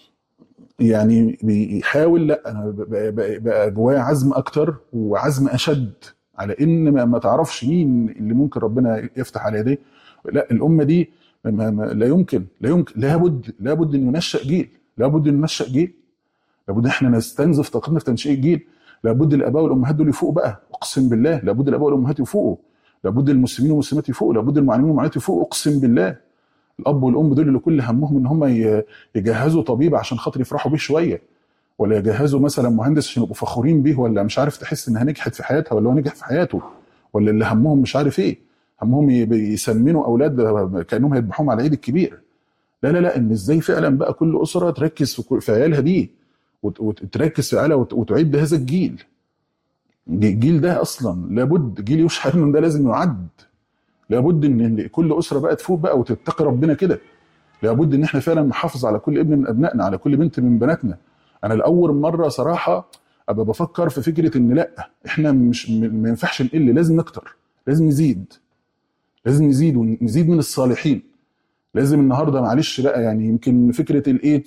يعني بيحاول لا انا بقى, بقى, بقى جواه عزم اكتر وعزم اشد على ان ما, ما تعرفش مين اللي ممكن ربنا يفتح على يديه لا الامه دي ما ما لا يمكن لا يمكن لابد لابد ان ينشا جيل لابد ان ينشا جيل لابد احنا نستنزف طاقتنا في تنشئه جيل لابد الاباء والامهات دول يفوقوا بقى اقسم بالله لابد الاباء والامهات يفوقوا لابد المسلمين والمسلمات يفوقوا لابد المعلمين والمعلمات يفوقوا اقسم بالله الاب والام دول اللي كل همهم ان هم ي- يجهزوا طبيب عشان خاطر يفرحوا بيه شويه ولا يجهزوا مثلا مهندس عشان يبقوا فخورين بيه ولا مش عارف تحس انها نجحت في حياتها ولا هو نجح في حياته ولا اللي همهم مش عارف ايه همهم يب- يسمنوا اولاد كانهم هيذبحوهم على العيد الكبير لا لا لا ان ازاي فعلا بقى كل اسره تركز في كل- في عيالها دي وت- وتركز في عيالها وت- وتعد هذا الجيل الجيل ده اصلا لابد جيل يوشع بن ده لازم يعد لابد ان كل اسره بقى تفوق بقى وتتقي ربنا كده لابد ان احنا فعلا نحافظ على كل ابن من ابنائنا على كل بنت من بناتنا انا لاول مره صراحه ابقى بفكر في فكره ان لا احنا مش م- ما ينفعش نقل لازم نكتر لازم نزيد لازم نزيد ونزيد من الصالحين لازم النهارده معلش بقى يعني يمكن فكره الايه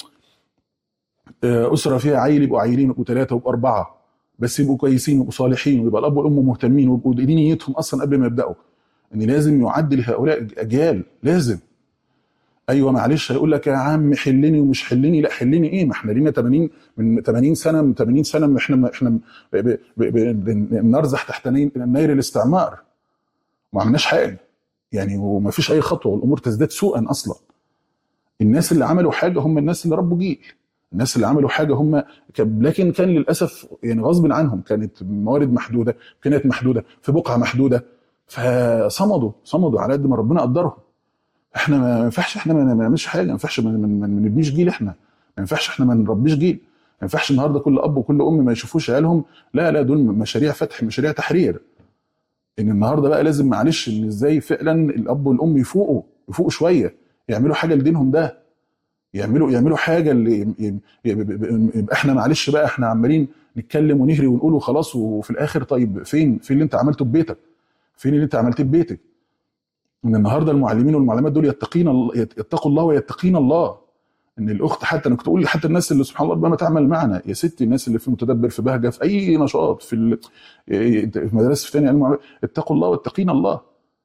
آه، اسره فيها عيل يبقوا عيلين يبقوا ثلاثه ويبقوا اربعه بس يبقوا كويسين ويبقوا صالحين ويبقى الاب والام مهتمين ويبقوا دي نيتهم اصلا قبل ما يبداوا ان لازم يعد لهؤلاء اجيال لازم ايوه معلش هيقول لك يا عم حلني ومش حلني لا حلني ايه ما احنا لينا 80 من 80 سنه من 80 سنه ما احنا احنا ب- ب- ب- بنرزح تحت ني- نير الاستعمار ما عملناش حاجه يعني وما فيش اي خطوه والامور تزداد سوءا اصلا الناس اللي عملوا حاجه هم الناس اللي ربوا جيل الناس اللي عملوا حاجه هم ك- لكن كان للاسف يعني غصب عنهم كانت موارد محدوده كانت محدوده في بقعه محدوده فصمدوا صمدوا على قد ما ربنا قدرهم احنا ما ينفعش احنا ما ما نعملش حاجه ما ينفعش ما ما- ما نبنيش جيل احنا ما ينفعش احنا ما نربيش جيل ما ينفعش النهارده كل اب وكل ام ما يشوفوش عيالهم لا لا دول مشاريع فتح مشاريع تحرير ان النهارده بقى لازم معلش ان ازاي فعلا الاب والام يفوقوا يفوقوا شويه يعملوا حاجه لدينهم ده يعملوا يعملوا حاجه اللي ي- ي- ي- يبقى احنا معلش بقى احنا عمالين نتكلم ونهري ونقول وخلاص وفي الاخر طيب فين فين اللي انت عملته ببيتك فين اللي انت عملتيه ببيتك ان النهارده المعلمين والمعلمات دول يتقين الله يتقوا الله ويتقين الله ان الاخت حتى انا كنت اقول حتى الناس اللي سبحان الله ربما تعمل معنا يا ستي الناس اللي في متدبر في بهجه في اي نشاط في ال- في مدارس في ثانيه علم وعمل، اتقوا الله واتقين الله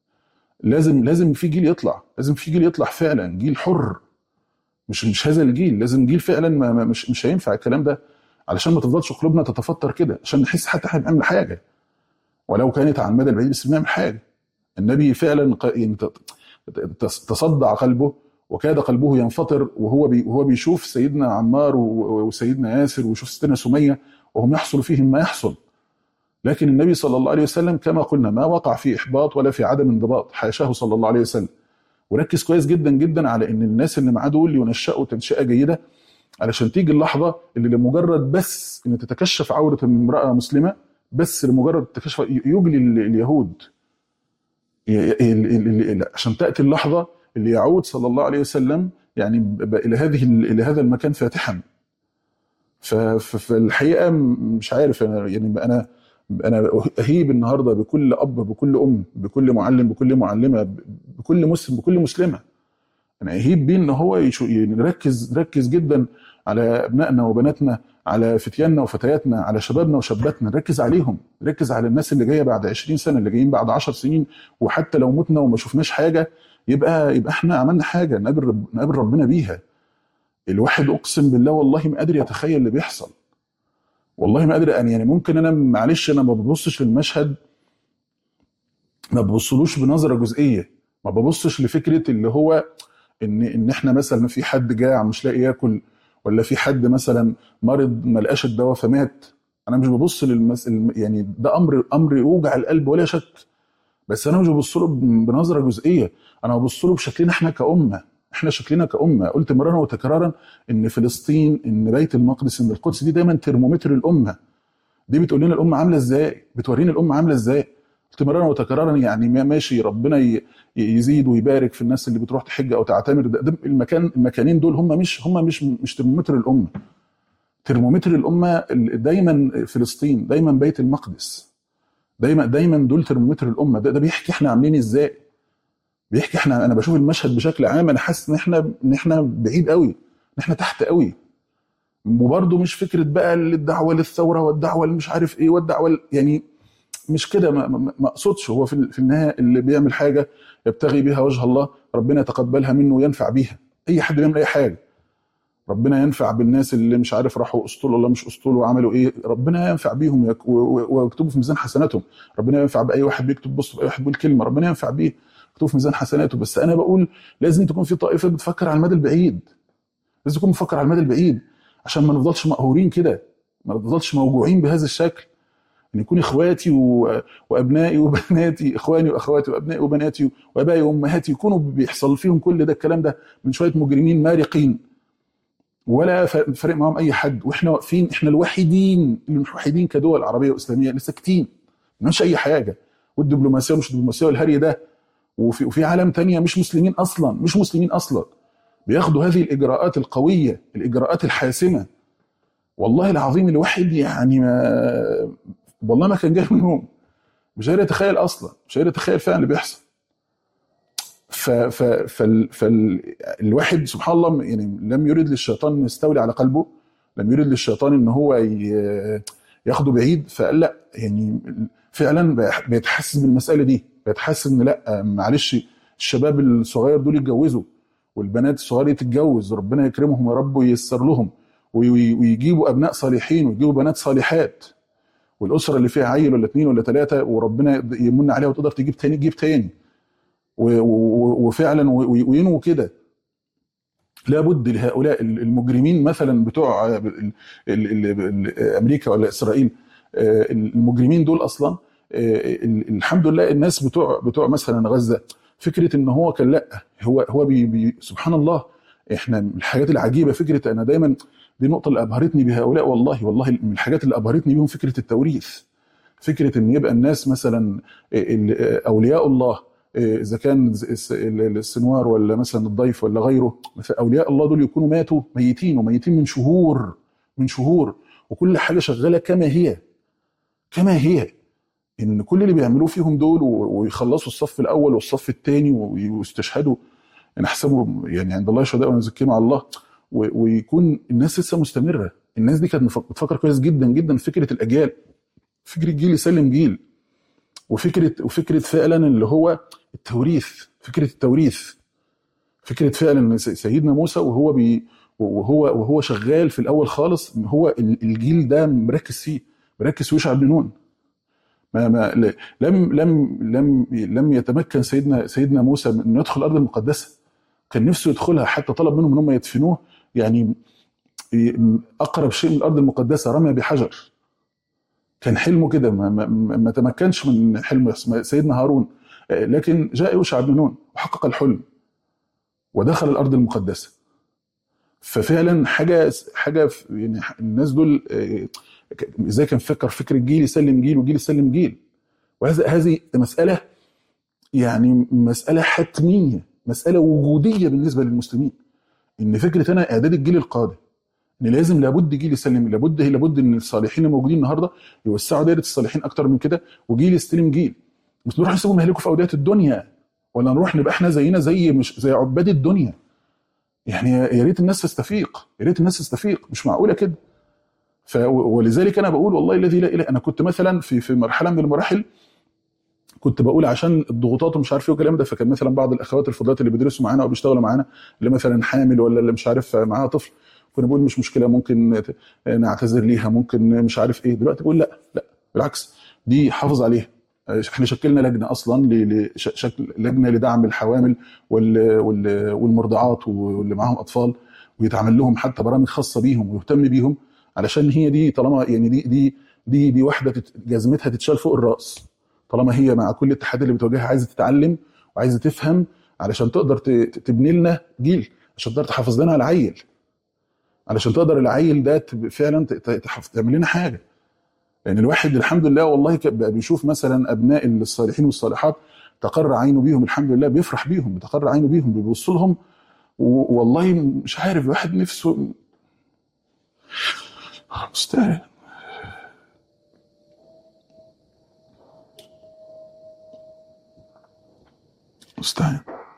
لازم لازم في جيل يطلع لازم في جيل يطلع فعلا جيل حر مش مش هذا الجيل لازم جيل فعلا ما ما- مش مش هينفع الكلام ده علشان ما تفضلش قلوبنا تتفطر كده عشان نحس حتى احنا بنعمل حاجه ولو كانت على المدى البعيد بس بنعمل حاجه النبي فعلا ق- يعني ت- ت- تصدع قلبه وكاد قلبه ينفطر وهو بي وهو بيشوف سيدنا عمار و- وسيدنا ياسر ويشوف ستنا سميه وهم يحصل فيهم ما يحصل لكن النبي صلى الله عليه وسلم كما قلنا ما وقع في احباط ولا في عدم انضباط حاشاه صلى الله عليه وسلم وركز كويس جدا جدا على ان الناس اللي معاه دول ينشأوا تنشئه جيده علشان تيجي اللحظه اللي لمجرد بس ان تتكشف عوره امراه مسلمه بس لمجرد تكشف يجلي ال- اليهود ي- ال- ال- ال- عشان تاتي اللحظه اللي يعود صلى الله عليه وسلم يعني ب- ب- الى هذه ال- الى هذا المكان فاتحا ف- ف- فالحقيقه م- مش عارف انا يعني انا انا اهيب النهارده بكل اب بكل ام بكل معلم بكل معلمه ب- بكل مسلم بكل مسلمه انا اهيب بيه ان هو يشو- يركز ركز جدا على ابنائنا وبناتنا على فتياننا وفتياتنا على شبابنا وشاباتنا نركز عليهم نركز على الناس اللي جايه بعد 20 سنه اللي جايين بعد 10 سنين وحتى لو متنا وما شفناش حاجه يبقى يبقى احنا عملنا حاجه نقابل رب نقابل ربنا بيها الواحد اقسم بالله والله ما قادر يتخيل اللي بيحصل والله ما قادر أن يعني ممكن انا معلش انا ما ببصش للمشهد ما ببصلوش بنظره جزئيه ما ببصش لفكره اللي هو ان ان احنا مثلا في حد جاع مش لاقي ياكل ولا في حد مثلا مرض ما لقاش الدواء فمات انا مش ببص للمس... الم- يعني ده امر امر يوجع القلب ولا شك بس انا مش ببص له ب- بنظره جزئيه انا ببص له بشكلنا احنا كامه احنا شكلنا كامه قلت مرارا وتكرارا ان فلسطين ان بيت المقدس ان القدس دي دايما ترمومتر الامه دي بتقول لنا الامه عامله ازاي بتورينا الامه عامله ازاي قلت مرارا وتكرارا يعني ما- ماشي ربنا ي- يزيد ويبارك في الناس اللي بتروح تحج او تعتمر ده, ده المكان المكانين دول هم مش هم مش مش ترمومتر الامه ترمومتر الامه ال- دايما فلسطين دايما بيت المقدس دايما دايما دول ترمومتر الامه ده, ده بيحكي احنا عاملين ازاي بيحكي احنا انا بشوف المشهد بشكل عام انا حاسس ان احنا ان احنا بعيد قوي ان احنا تحت قوي وبرضه مش فكره بقى الدعوه للثوره والدعوه اللي مش عارف ايه والدعوه ال- يعني مش كده ما ما- ما اقصدش هو في في النهايه اللي بيعمل حاجه يبتغي بها وجه الله ربنا يتقبلها منه وينفع بيها اي حد بيعمل اي حاجه ربنا ينفع بالناس اللي مش عارف راحوا اسطول ولا مش اسطول وعملوا ايه ربنا ينفع بيهم ويك- و- و- ويكتبوا في ميزان حسناتهم ربنا ينفع باي واحد بيكتب بص باي واحد بيقول كلمه ربنا ينفع بيه يكتبوا في ميزان حسناته بس انا بقول لازم تكون في طائفه بتفكر على المدى البعيد لازم تكون بتفكر على المدى البعيد عشان ما نفضلش مقهورين كده ما نفضلش موجوعين بهذا الشكل ان يكون اخواتي و... وابنائي وبناتي اخواني واخواتي وابنائي وبناتي وابائي وامهاتي يكونوا بيحصل فيهم كل ده الكلام ده من شويه مجرمين مارقين ولا ف- فارق معاهم اي حد واحنا واقفين احنا الوحيدين الوحيدين كدول عربيه واسلاميه اللي ساكتين ما عملش اي حاجه والدبلوماسيه ومش الدبلوماسيه والهري ده وفي وفي عالم تانية مش مسلمين اصلا مش مسلمين اصلا بياخدوا هذه الاجراءات القويه الاجراءات الحاسمه والله العظيم الواحد يعني ما والله ما كان جاي منهم مش قادر يتخيل اصلا مش قادر يتخيل فعلا اللي بيحصل ف ف فال فالواحد سبحان الله يعني لم يرد للشيطان ان يستولي على قلبه لم يرد للشيطان ان هو ي- ياخده بعيد فقال لا يعني فعلا بقى- بيتحسس بالمساله دي بيتحسس ان لا معلش الشباب الصغير دول يتجوزوا والبنات الصغيره تتجوز ربنا يكرمهم يا رب وييسر لهم وي- وي- ويجيبوا ابناء صالحين ويجيبوا بنات صالحات والاسره اللي فيها عيل ولا اثنين ولا ثلاثه وربنا يمن عليها وتقدر تجيب تاني تجيب تاني و- و- وفعلا و- وينووا كده لابد لهؤلاء المجرمين مثلا بتوع ال- ال- ال- ال- امريكا ولا اسرائيل آه، المجرمين دول اصلا آه، ال- الحمد لله الناس بتوع بتوع مثلا غزه فكره ان هو كان لا هو هو بي بي سبحان الله احنا من الحاجات العجيبه فكره انا دايما دي النقطه اللي ابهرتني بهؤلاء والله والله من الحاجات اللي ابهرتني بيهم فكره التوريث فكره ان يبقى الناس مثلا ال- اولياء الله اذا كان الس- السنوار ولا مثلا الضيف ولا غيره مثلا اولياء الله دول يكونوا ماتوا ميتين وميتين من شهور من شهور وكل حاجه شغاله كما هي كما هي ان كل اللي بيعملوه فيهم دول و- ويخلصوا الصف الاول والصف الثاني ويستشهدوا ان احسبهم يعني عند الله شهداء ونزكيهم على الله و- ويكون الناس لسه مستمره الناس دي كانت مف- بتفكر كويس جدا جدا في فكره الاجيال فكره جيل يسلم جيل وفكره وفكره فعلا اللي هو التوريث فكره التوريث فكره فعلا ان س- سيدنا موسى وهو بي وهو وهو شغال في الاول خالص إن هو ال- الجيل ده مركز فيه مركز في يوشع بن نون ما ما ل- لم لم لم لم يتمكن سيدنا سيدنا موسى من انه يدخل الارض المقدسه كان نفسه يدخلها حتى طلب منهم ان هم يدفنوه يعني اقرب شيء من الارض المقدسه رمي بحجر كان حلمه كده ما, ما, ما تمكنش من حلم سيدنا هارون آه، لكن جاء يوشع بن نون وحقق الحلم ودخل الارض المقدسه ففعلا حاجه حاجه ف- يعني الناس دول آه، ك- ازاي كان فكر فكر الجيل يسلم جيل وجيل يسلم جيل وهذا هذه مساله يعني مساله حتميه مساله وجوديه بالنسبه للمسلمين ان فكره انا اعداد الجيل القادم ان لازم لابد جيل يسلم لابد لابد ان الصالحين الموجودين النهارده يوسعوا دايره الصالحين اكتر من كده وجيل يستلم جيل مش نروح نسيبهم يهلكوا في اوديه الدنيا ولا نروح نبقى احنا زينا زي مش زي عباد الدنيا يعني يا ريت الناس تستفيق يا ريت الناس تستفيق مش معقوله كده ف ولذلك انا بقول والله الذي لا اله انا كنت مثلا في في مرحله من المراحل كنت بقول عشان الضغوطات ومش عارف ايه والكلام ده فكان مثلا بعض الاخوات الفضلات اللي بيدرسوا معانا او بيشتغلوا معانا اللي مثلا حامل ولا اللي مش عارف معاها طفل كنا بقول مش مشكله ممكن نعتذر ليها ممكن مش عارف ايه دلوقتي بقول لا لا بالعكس دي حافظ عليها احنا شكلنا لجنه اصلا ل- لش- شكل لجنه لدعم الحوامل وال- وال- والمرضعات واللي معاهم اطفال ويتعمل لهم حتى برامج خاصه بيهم ويهتم بيهم علشان هي دي طالما يعني دي دي دي دي واحده تت- جزمتها تتشال فوق الراس طالما هي مع كل التحدي اللي بتواجهها عايزه تتعلم وعايزه تفهم علشان تقدر ت- ت- تبني لنا جيل عشان تقدر تحافظ لنا على العيل علشان تقدر العيل ده تب- فعلا ت- ت- تحف- تعمل لنا حاجه لان الواحد الحمد لله والله ك- بقى بيشوف مثلا ابناء الصالحين والصالحات تقر عينه بيهم الحمد لله بيفرح بيهم بتقر عينه بيهم بيبص لهم و- والله مش عارف الواحد نفسه مستاهل مستاهل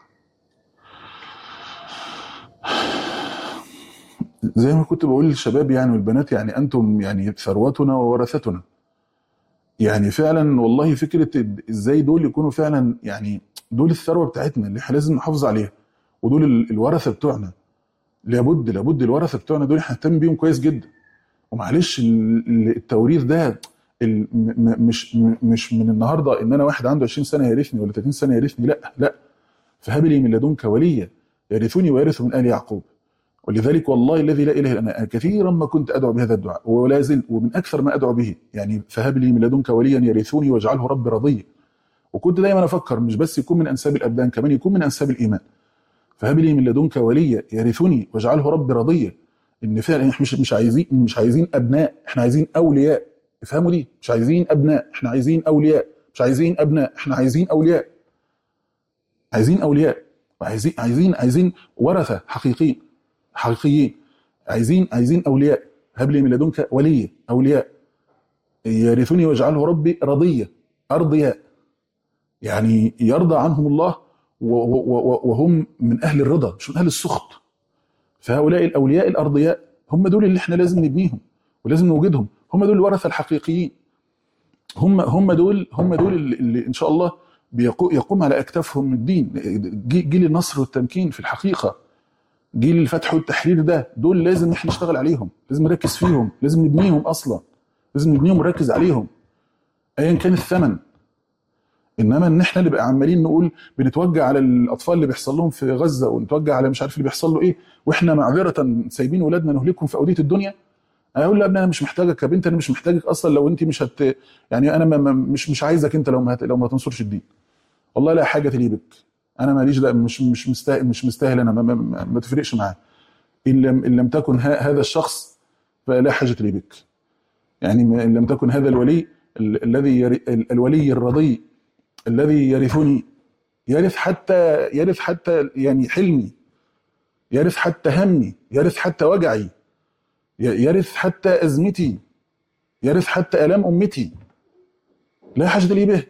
زي ما كنت بقول للشباب يعني والبنات يعني انتم يعني ثروتنا وورثتنا يعني فعلا والله فكره ازاي دول يكونوا فعلا يعني دول الثروه بتاعتنا اللي احنا لازم نحافظ عليها ودول ال- الورثه بتوعنا لابد لابد الورثه بتوعنا دول احنا نهتم بيهم كويس جدا ومعلش ال- ال- التوريث ده ال- م- م- مش م- مش من النهارده ان انا واحد عنده 20 سنه يرثني ولا 30 سنه يرثني لا لا فهب لي من لدنك وليا يرثني ويرث من ال يعقوب ولذلك والله الذي لا اله الا انا كثيرا ما كنت ادعو بهذا الدعاء ولا زلت ومن اكثر ما ادعو به يعني فهب لي من لدنك وليا يرثني واجعله ربي رضيا وكنت دايما افكر مش بس يكون من انساب الابدان كمان يكون من انساب الايمان فهب لي من لدنك وليا يرثني واجعله ربي رضيا ان فعلا احنا مش مش عايزين مش عايزين ابناء احنا عايزين اولياء افهموا دي مش عايزين ابناء احنا عايزين اولياء مش عايزين ابناء احنا عايزين اولياء عايزين اولياء وعايزين عايزين عايزين ورثه حقيقيين حقيقيين عايزين عايزين اولياء هب لي من لدنك وليا اولياء يرثني واجعله ربي رضيا ارضياء يعني يرضى عنهم الله و- و- و- وهم من اهل الرضا مش من اهل السخط فهؤلاء الاولياء الارضياء هم دول اللي احنا لازم نبنيهم ولازم نوجدهم هم دول الورثه الحقيقيين هم هم دول هم دول اللي, اللي ان شاء الله بيقو- يقوم على اكتافهم الدين جي- جيل النصر والتمكين في الحقيقه جيل الفتح والتحرير ده دول لازم احنا نشتغل عليهم لازم نركز فيهم لازم نبنيهم اصلا لازم نبنيهم ونركز عليهم ايا كان الثمن انما ان احنا نبقى عمالين نقول بنتوجع على الاطفال اللي بيحصل لهم في غزه ونتوجع على مش عارف اللي بيحصل له ايه واحنا معذره سايبين ولادنا نهلكهم في اوديه الدنيا انا اقول لابني انا مش محتاجك يا بنت انا مش محتاجك اصلا لو انت مش هت يعني انا ما ما- مش مش عايزك انت لو ما هت... لو ما تنصرش الدين والله لا حاجه لي بك انا ماليش ده مش مش مستاهل مش مستاهل انا ما, ما, ما, ما تفرقش معاه ان لم ان لم تكن ه... هذا الشخص فلا حاجه لي بك يعني ما- ان لم تكن هذا الولي ال- الذي يري... ال- الولي الرضي الذي يرثني يرث حتى يرث حتى يعني حلمي يرث حتى همي يرث حتى وجعي ي- يرث حتى ازمتي يرث حتى الام امتي لا حاجه لي به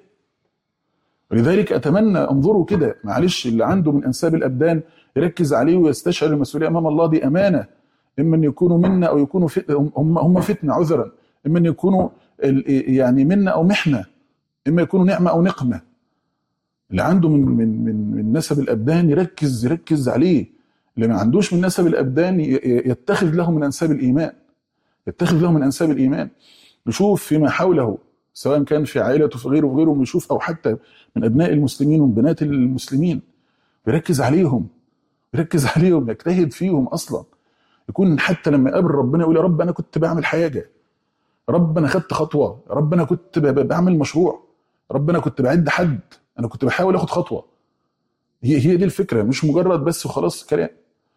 ولذلك اتمنى انظروا كده معلش اللي عنده من انساب الابدان يركز عليه ويستشعر المسؤوليه امام الله دي امانه اما ان يكونوا منا او يكونوا فت... هم هم فتنه عذرا اما ان يكونوا ال- يعني منا او محنه اما يكونوا نعمه او نقمه اللي عنده من من من من نسب الابدان يركز يركز عليه اللي ما عندوش من نسب الابدان ي- ي- يتخذ له من انساب الايمان يتخذ له من انساب الايمان يشوف فيما حوله سواء كان في عائلته في غيره في غيره يشوف او حتى من ابناء المسلمين ومن بنات المسلمين يركز عليهم يركز عليهم يجتهد فيهم اصلا يكون حتى لما يقابل ربنا يقول يا رب انا كنت بعمل حاجه يا رب انا خدت خطوه يا رب انا كنت ب- ب- بعمل مشروع يا رب انا كنت بعد حد انا كنت بحاول اخد خطوه هي هي دي الفكره مش مجرد بس وخلاص كلام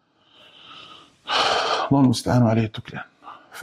الله المستعان عليه التكلان ف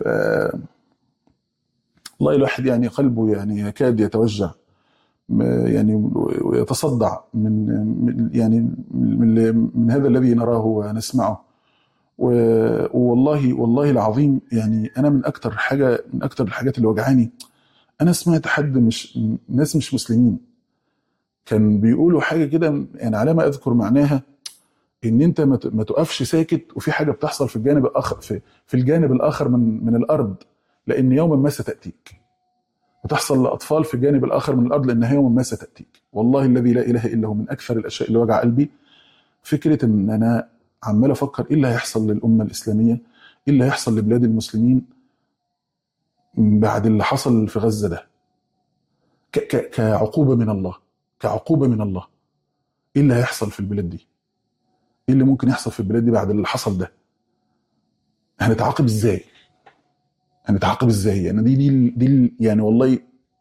والله الواحد يعني قلبه يعني يكاد يتوجع م- يعني ويتصدع من من- يعني من, من هذا الذي نراه ونسمعه و- والله والله العظيم يعني انا من اكتر حاجه من اكتر الحاجات اللي وجعاني انا سمعت حد مش ناس مش مسلمين كان بيقولوا حاجه كده يعني على ما اذكر معناها ان انت ما ت- ما تقفش ساكت وفي حاجه بتحصل في الجانب الاخر في, في الجانب الاخر من من الارض لان يوما ما ستاتيك وتحصل لاطفال في الجانب الاخر من الارض لانها يوما ما ستاتيك والله الذي لا اله الا هو من اكثر الاشياء اللي وجع قلبي فكره ان انا عمال افكر ايه اللي هيحصل للامه الاسلاميه ايه اللي هيحصل لبلاد المسلمين بعد اللي حصل في غزه ده ك- ك- كعقوبه من الله كعقوبه من الله ايه اللي هيحصل في البلاد دي ايه اللي ممكن يحصل في البلاد دي بعد اللي حصل ده هنتعاقب ازاي هنتعاقب ازاي يعني دي دي دي ال- يعني والله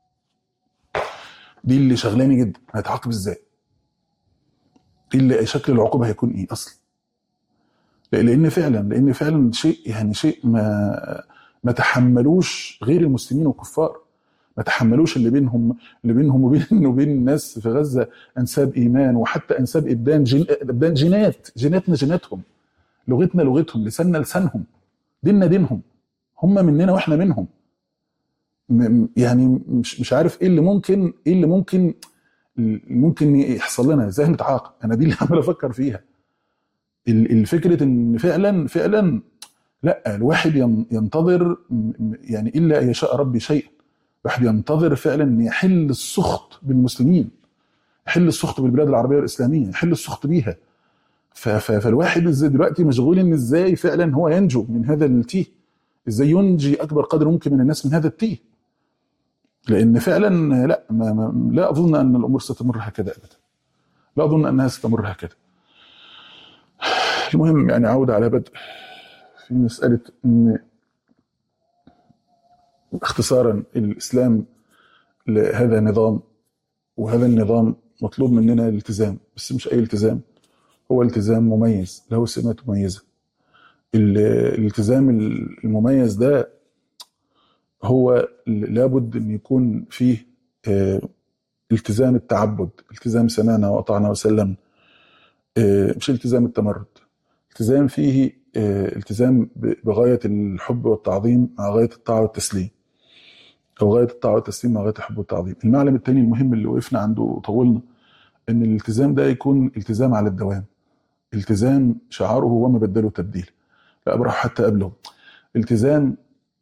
دي اللي شغلاني جدا هنتعاقب ازاي ايه اللي شكل العقوبه هيكون ايه اصلا لا- لان فعلا لان فعلا شيء يعني شيء ما ما تحملوش غير المسلمين والكفار ما تحملوش اللي بينهم اللي بينهم وبين وبين الناس في غزه انساب ايمان وحتى انساب ابدان جين ابدان جينات جيناتنا جيناتهم لغتنا لغتهم لساننا لسانهم ديننا دينهم هم مننا واحنا منهم م- يعني مش مش عارف ايه اللي ممكن ايه اللي ممكن ممكن يحصل لنا ازاي نتعاقب انا دي اللي عمال افكر فيها ال- الفكره ان فعلا فعلا لا الواحد ين- ينتظر م- م- يعني الا ان يشاء ربي شيئا الواحد ينتظر فعلا ان يحل السخط بالمسلمين يحل السخط بالبلاد العربيه والاسلاميه يحل السخط بيها ف- ف- فالواحد ازاي دلوقتي مشغول ان ازاي فعلا هو ينجو من هذا التيه ازاي ينجي اكبر قدر ممكن من الناس من هذا التيه لان فعلا لا ما ما لا اظن ان الامور ستمر هكذا ابدا لا اظن انها ستمر هكذا المهم يعني عوده على بدء في مساله ان اختصارا الاسلام لهذا نظام وهذا النظام مطلوب مننا الالتزام بس مش اي التزام هو التزام مميز له سمات مميزه ال- الالتزام المميز ده هو لابد ان يكون فيه آه، التزام التعبد التزام سمعنا واطعنا وسلمنا آه، مش التزام التمرد التزام فيه آه، التزام ب- بغايه الحب والتعظيم مع غايه الطاعه والتسليم او غايه الطاعه والتسليم مع غايه الحب والتعظيم المعلم الثاني المهم اللي وقفنا عنده وطولنا ان الالتزام ده يكون التزام على الدوام التزام شعاره هو ما بدله تبديل لا ابرح حتى قبله التزام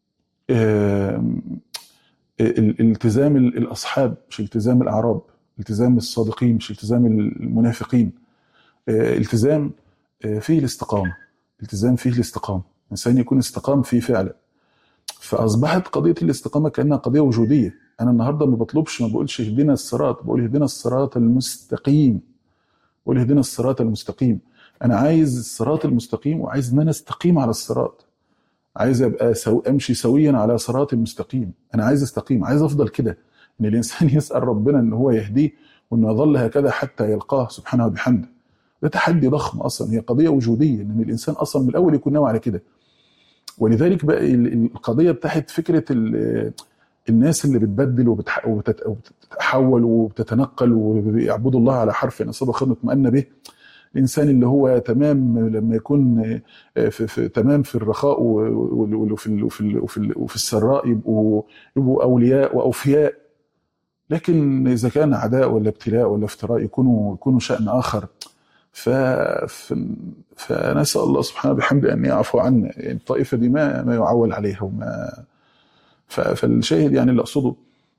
آم، ال- التزام ال- الاصحاب مش التزام الاعراب التزام الصادقين مش التزام المنافقين آه، التزام آه، فيه الاستقامه التزام فيه الاستقامه الانسان يكون استقام فيه فعلا فاصبحت قضيه الاستقامه كانها قضيه وجوديه انا النهارده ما بطلبش ما بقولش اهدنا الصراط بقول اهدنا الصراط المستقيم بقول اهدنا الصراط المستقيم انا عايز الصراط المستقيم وعايز ان انا استقيم على الصراط عايز ابقى سو... امشي سويا على صراط المستقيم انا عايز استقيم عايز افضل كده ان الانسان يسال ربنا ان هو يهديه وانه يظل هكذا حتى يلقاه سبحانه وبحمده ده تحدي ضخم اصلا هي قضيه وجوديه ان الانسان اصلا من الاول يكون ناوي على كده ولذلك بقى ال- ال- القضيه بتاعت فكره ال- الناس اللي بتبدل وبتح- وبتت- وبتتحول وبتتنقل وبيعبدوا الله على حرف ان اصاب خير اطمأن به الانسان اللي هو تمام لما يكون في, في تمام في الرخاء و- و- وفي ال- وفي ال- وفي ال- وفي السراء يبقوا يبقوا اولياء واوفياء لكن اذا كان عداء ولا ابتلاء ولا افتراء يكونوا يكونوا شان اخر ف... ف... فنسال الله سبحانه بحمده ان يعفو عنا يعني الطائفه دي ما ما يعول عليها وما ف... فالشاهد يعني اللي اقصده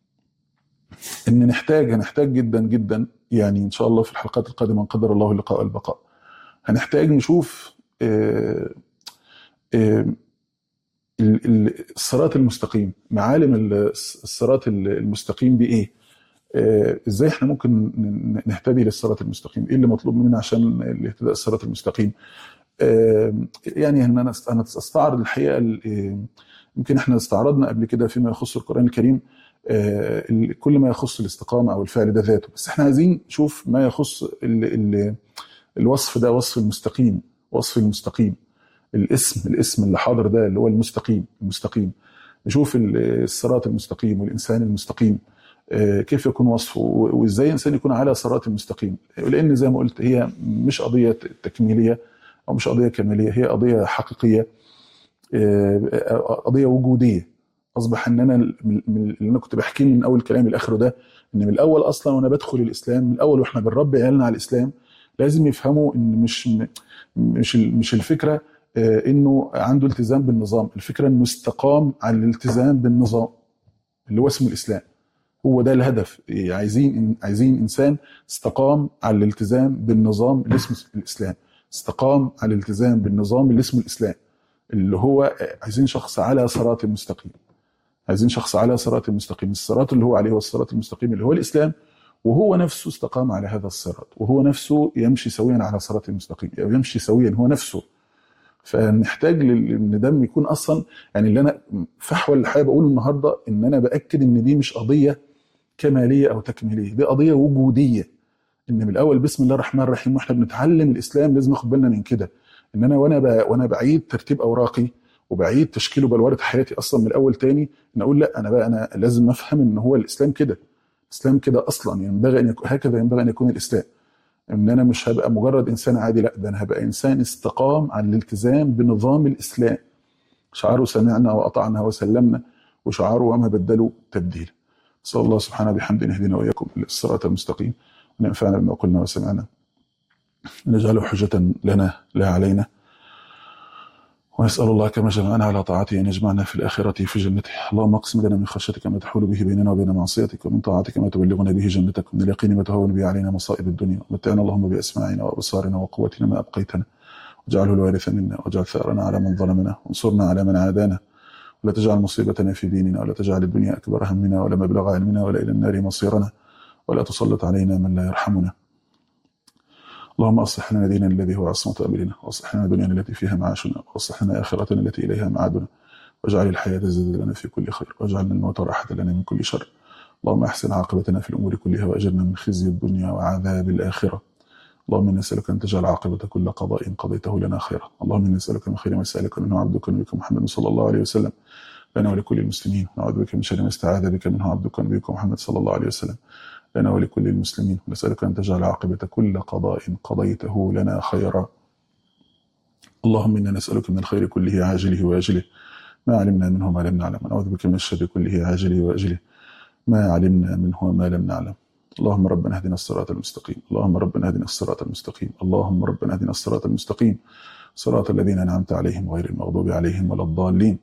ان نحتاج هنحتاج جدا جدا يعني ان شاء الله في الحلقات القادمه ان قدر الله اللقاء والبقاء هنحتاج نشوف آه، آه، ال- ال- الصراط المستقيم معالم ال- الصراط المستقيم دي ايه آه، ازاي احنا ممكن ن- نهتدي للصراط المستقيم ايه اللي مطلوب مننا عشان الاهتداء الصراط المستقيم آه، يعني ان انا است- انا استعرض الحقيقه ال- آه، يمكن احنا استعرضنا قبل كده فيما يخص القران الكريم آه، ال- كل ما يخص الاستقامه او الفعل ده ذاته بس احنا عايزين نشوف ما يخص ال ال الوصف ده وصف المستقيم وصف المستقيم الاسم الاسم اللي حاضر ده اللي هو المستقيم المستقيم نشوف ال- الصراط المستقيم والانسان المستقيم آه، كيف يكون وصفه و- وازاي الانسان يكون على صراط المستقيم لان زي ما قلت هي مش قضيه تكميليه او مش قضيه كماليه هي قضيه حقيقيه آه، قضيه وجوديه اصبح ان انا من- من اللي انا كنت بحكيه من اول كلامي لاخره ده ان من الاول اصلا وانا بدخل الاسلام من الاول واحنا بنربي عيالنا على الاسلام لازم يفهموا ان مش مش مش الفكره آه، انه عنده التزام بالنظام الفكره انه استقام على الالتزام بالنظام اللي هو اسمه الاسلام هو ده الهدف إيه، عايزين عايزين انسان استقام على الالتزام بالنظام اللي اسمه الاسلام استقام على الالتزام بالنظام اللي اسمه الاسلام اللي هو آه، عايزين شخص على صراط المستقيم عايزين شخص على صراط المستقيم الصراط اللي هو عليه هو الصراط المستقيم اللي هو الاسلام وهو نفسه استقام على هذا الصراط وهو نفسه يمشي سويا على صراط المستقيم أو يمشي سويا هو نفسه فنحتاج لل- ان ده يكون اصلا يعني اللي انا فحوى اللي حابب اقوله النهارده ان انا باكد ان دي مش قضيه كماليه او تكميليه دي قضيه وجوديه ان من الاول بسم الله الرحمن الرحيم واحنا بنتعلم الاسلام لازم ناخد بالنا من كده ان انا وانا ب... وانا بعيد ترتيب اوراقي وبعيد تشكيل وبلوره حياتي اصلا من الاول تاني ان اقول لا انا بقى انا لازم افهم ان هو الاسلام كده الاسلام كده اصلا ينبغي ان يكون هكذا ينبغي ان يكون الاسلام ان انا مش هبقى مجرد انسان عادي لا ده انا هبقى انسان استقام على الالتزام بنظام الاسلام شعاره سمعنا واطعنا وسلمنا وشعاره وما بدلوا تبديلا نسال الله سبحانه بحمده يهدينا واياكم للصراط المستقيم وننفعنا بما قلنا وسمعنا ونجعله حجة لنا لا علينا ونسأل الله كما جمعنا على طاعته أن يجمعنا في الآخرة في جنته اللهم اقسم لنا من خشيتك ما تحول به بيننا وبين معصيتك ومن طاعتك ما تبلغنا به جنتك ومن اليقين ما تهون به علينا مصائب الدنيا ومتعنا اللهم بأسماعنا وأبصارنا وقوتنا ما أبقيتنا واجعله الوارث منا واجعل ثأرنا على من ظلمنا وانصرنا على من عادانا ولا تجعل مصيبتنا في ديننا ولا تجعل الدنيا أكبر همنا ولا مبلغ علمنا ولا إلى النار مصيرنا ولا تسلط علينا من لا يرحمنا اللهم اصلح لنا ديننا الذي هو عصمة امرنا واصلح لنا دنيانا التي فيها معاشنا واصلح لنا اخرتنا التي اليها معادنا واجعل الحياة زادا لنا في كل خير واجعل الموت راحة لنا من كل شر اللهم احسن عاقبتنا في الامور كلها واجرنا من خزي الدنيا وعذاب الاخرة اللهم انا نسالك ان تجعل عاقبة كل قضاء قضيته لنا خيرا اللهم انا نسالك من خير ما سالك منه عبدك ونبيك محمد صلى الله عليه وسلم لنا ولكل المسلمين نعوذ بك من شر ما استعاذ بك منه عبدك ونبيك محمد صلى الله عليه وسلم لنا ولكل المسلمين ونسألك أن تجعل عاقبة كل قضاء قضيته لنا خيرا اللهم إنا نسألك من الخير كله عاجله وآجله ما علمنا منه ما لم نعلم ونعوذ بك من الشر كله عاجله وآجله ما علمنا منه وما لم نعلم اللهم ربنا اهدنا الصراط المستقيم اللهم ربنا اهدنا الصراط المستقيم اللهم ربنا اهدنا الصراط المستقيم صراط الذين أنعمت عليهم غير المغضوب عليهم ولا الضالين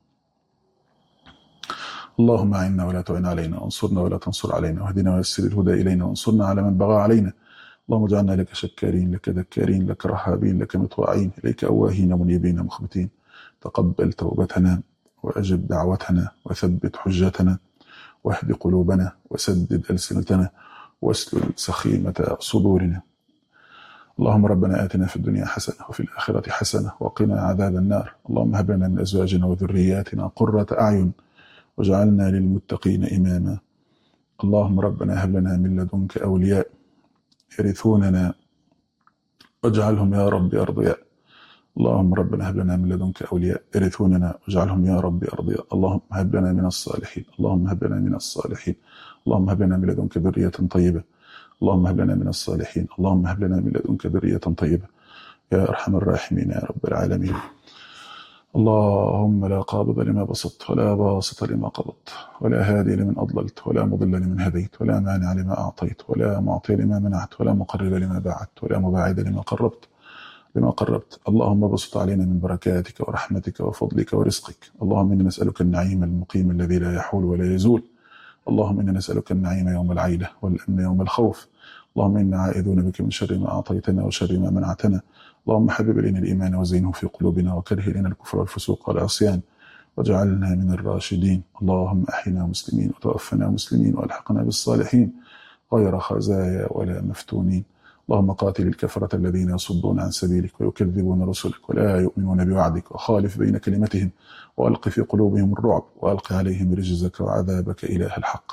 اللهم أعنا ولا تعن علينا وانصرنا ولا تنصر علينا واهدنا ويسر الهدى إلينا وانصرنا على من بغى علينا اللهم اجعلنا لك شكارين لك ذكارين لك رهابين لك مطواعين إليك أواهين منيبين مخبتين تقبل توبتنا وأجب دعوتنا وثبت حجتنا واهد قلوبنا وسدد ألسنتنا واسلل سخيمة صدورنا اللهم ربنا آتنا في الدنيا حسنة وفي الآخرة حسنة وقنا عذاب النار اللهم هب لنا من أزواجنا وذرياتنا قرة أعين واجعلنا للمتقين إماما اللهم ربنا هب لنا من لدنك أولياء يرثوننا واجعلهم يا رب أرضياء اللهم ربنا هب لنا من لدنك أولياء يرثوننا واجعلهم يا رب أرضياء اللهم هب لنا من الصالحين اللهم هب لنا من الصالحين اللهم هب لنا من لدنك ذرية طيبة اللهم هب لنا من الصالحين اللهم هب لنا من لدنك ذرية طيبة يا أرحم الراحمين يا رب العالمين اللهم لا قابض لما بسطت ولا باسط لما قبضت ولا هادي لمن أضللت ولا مضل لمن هديت ولا مانع لما أعطيت ولا معطي لما منعت ولا مقرب لما باعدت ولا مباعد لما قربت لما قربت اللهم بسط علينا من بركاتك ورحمتك وفضلك ورزقك اللهم إنا نسألك النعيم المقيم الذي لا يحول ولا يزول اللهم إنا نسألك النعيم يوم العيلة والأمن يوم الخوف اللهم إنا عائذون بك من شر ما أعطيتنا وشر ما منعتنا اللهم حبب إلينا الإيمان وزينه في قلوبنا وكره إلينا الكفر والفسوق والعصيان واجعلنا من الراشدين اللهم أحينا مسلمين وتوفنا مسلمين والحقنا بالصالحين غير خزايا ولا مفتونين اللهم قاتل الكفرة الذين يصدون عن سبيلك ويكذبون رسلك ولا يؤمنون بوعدك وخالف بين كلمتهم وألق في قلوبهم الرعب وألق عليهم رجزك وعذابك إله الحق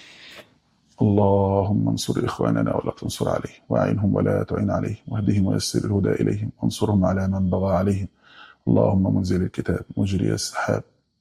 اللهم انصر إخواننا ولا تنصر عليهم وأعنهم ولا تعين عليهم واهدهم ويسر الهدى إليهم وانصرهم على من بغى عليهم اللهم منزل الكتاب مجري السحاب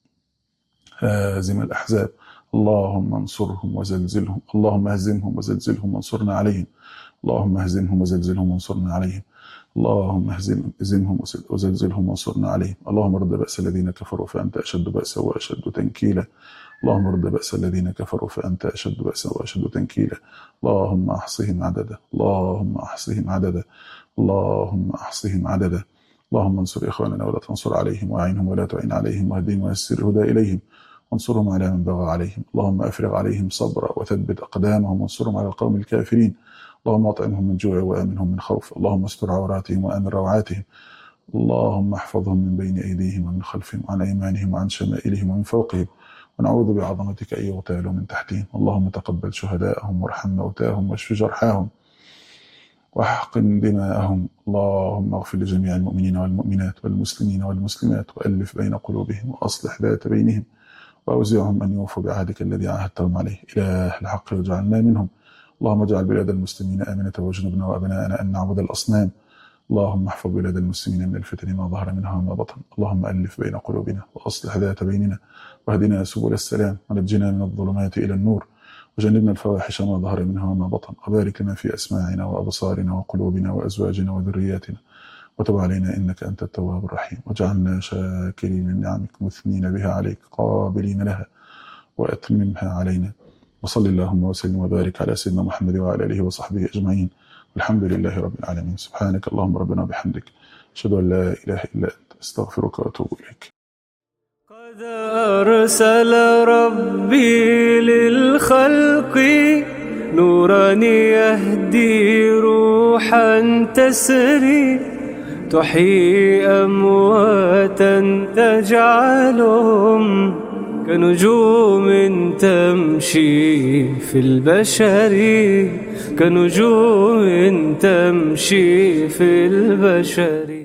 هازم الأحزاب اللهم انصرهم وزلزلهم اللهم اهزمهم وزلزلهم وانصرنا عليهم اللهم اهزمهم وزلزلهم وانصرنا عليهم اللهم اهزمهم وزلزلهم وانصرنا عليهم اللهم رد بأس الذين كفروا فأنت أشد بأسا وأشد تنكيلا اللهم رد بأس الذين كفروا فأنت أشد بأسا وأشد تنكيلا اللهم أحصهم عددا اللهم أحصهم عددا اللهم أحصهم عددا اللهم انصر إخواننا ولا تنصر عليهم وأعينهم ولا تعين عليهم واهدهم ويسر الهدى إليهم وانصرهم على من بغى عليهم اللهم أفرغ عليهم صبرا وثبت أقدامهم وانصرهم على القوم الكافرين اللهم أطعمهم من جوع وآمنهم من خوف اللهم استر عوراتهم وآمن روعاتهم اللهم احفظهم من بين أيديهم ومن خلفهم وعن أيمانهم وعن شمائلهم ومن فوقهم ونعوذ بعظمتك أن يغتالوا من تحتهم اللهم تقبل شهداءهم وارحم موتاهم واشف جرحاهم واحقن دماءهم اللهم اغفر لجميع المؤمنين والمؤمنات والمسلمين والمسلمات وألف بين قلوبهم وأصلح ذات بينهم وأوزعهم أن يوفوا بعهدك الذي عاهدتهم عليه إله الحق واجعلنا منهم اللهم اجعل بلاد المسلمين آمنة واجنبنا وأبناءنا أن نعبد الأصنام اللهم احفظ بلاد المسلمين من الفتن ما ظهر منها وما بطن اللهم ألف بين قلوبنا وأصلح ذات بيننا واهدنا سبل السلام ونجنا من الظلمات إلى النور وجنبنا الفواحش ما ظهر منها وما بطن وبارك لنا في أسماعنا وأبصارنا وقلوبنا وأزواجنا وذرياتنا وتب علينا إنك أنت التواب الرحيم واجعلنا شاكرين لنعمك مثنين بها عليك قابلين لها وأتممها علينا وصل اللهم وسلم وبارك على سيدنا محمد وعلى آله وصحبه أجمعين والحمد لله رب العالمين سبحانك اللهم ربنا وبحمدك أشهد أن لا إله إلا أنت أستغفرك وأتوب إليك قد أرسل ربي للخلق نورا يهدي روحا تسري تحيي أمواتا تجعلهم كنجوم تمشي في البشر كنجوم تمشي في البشر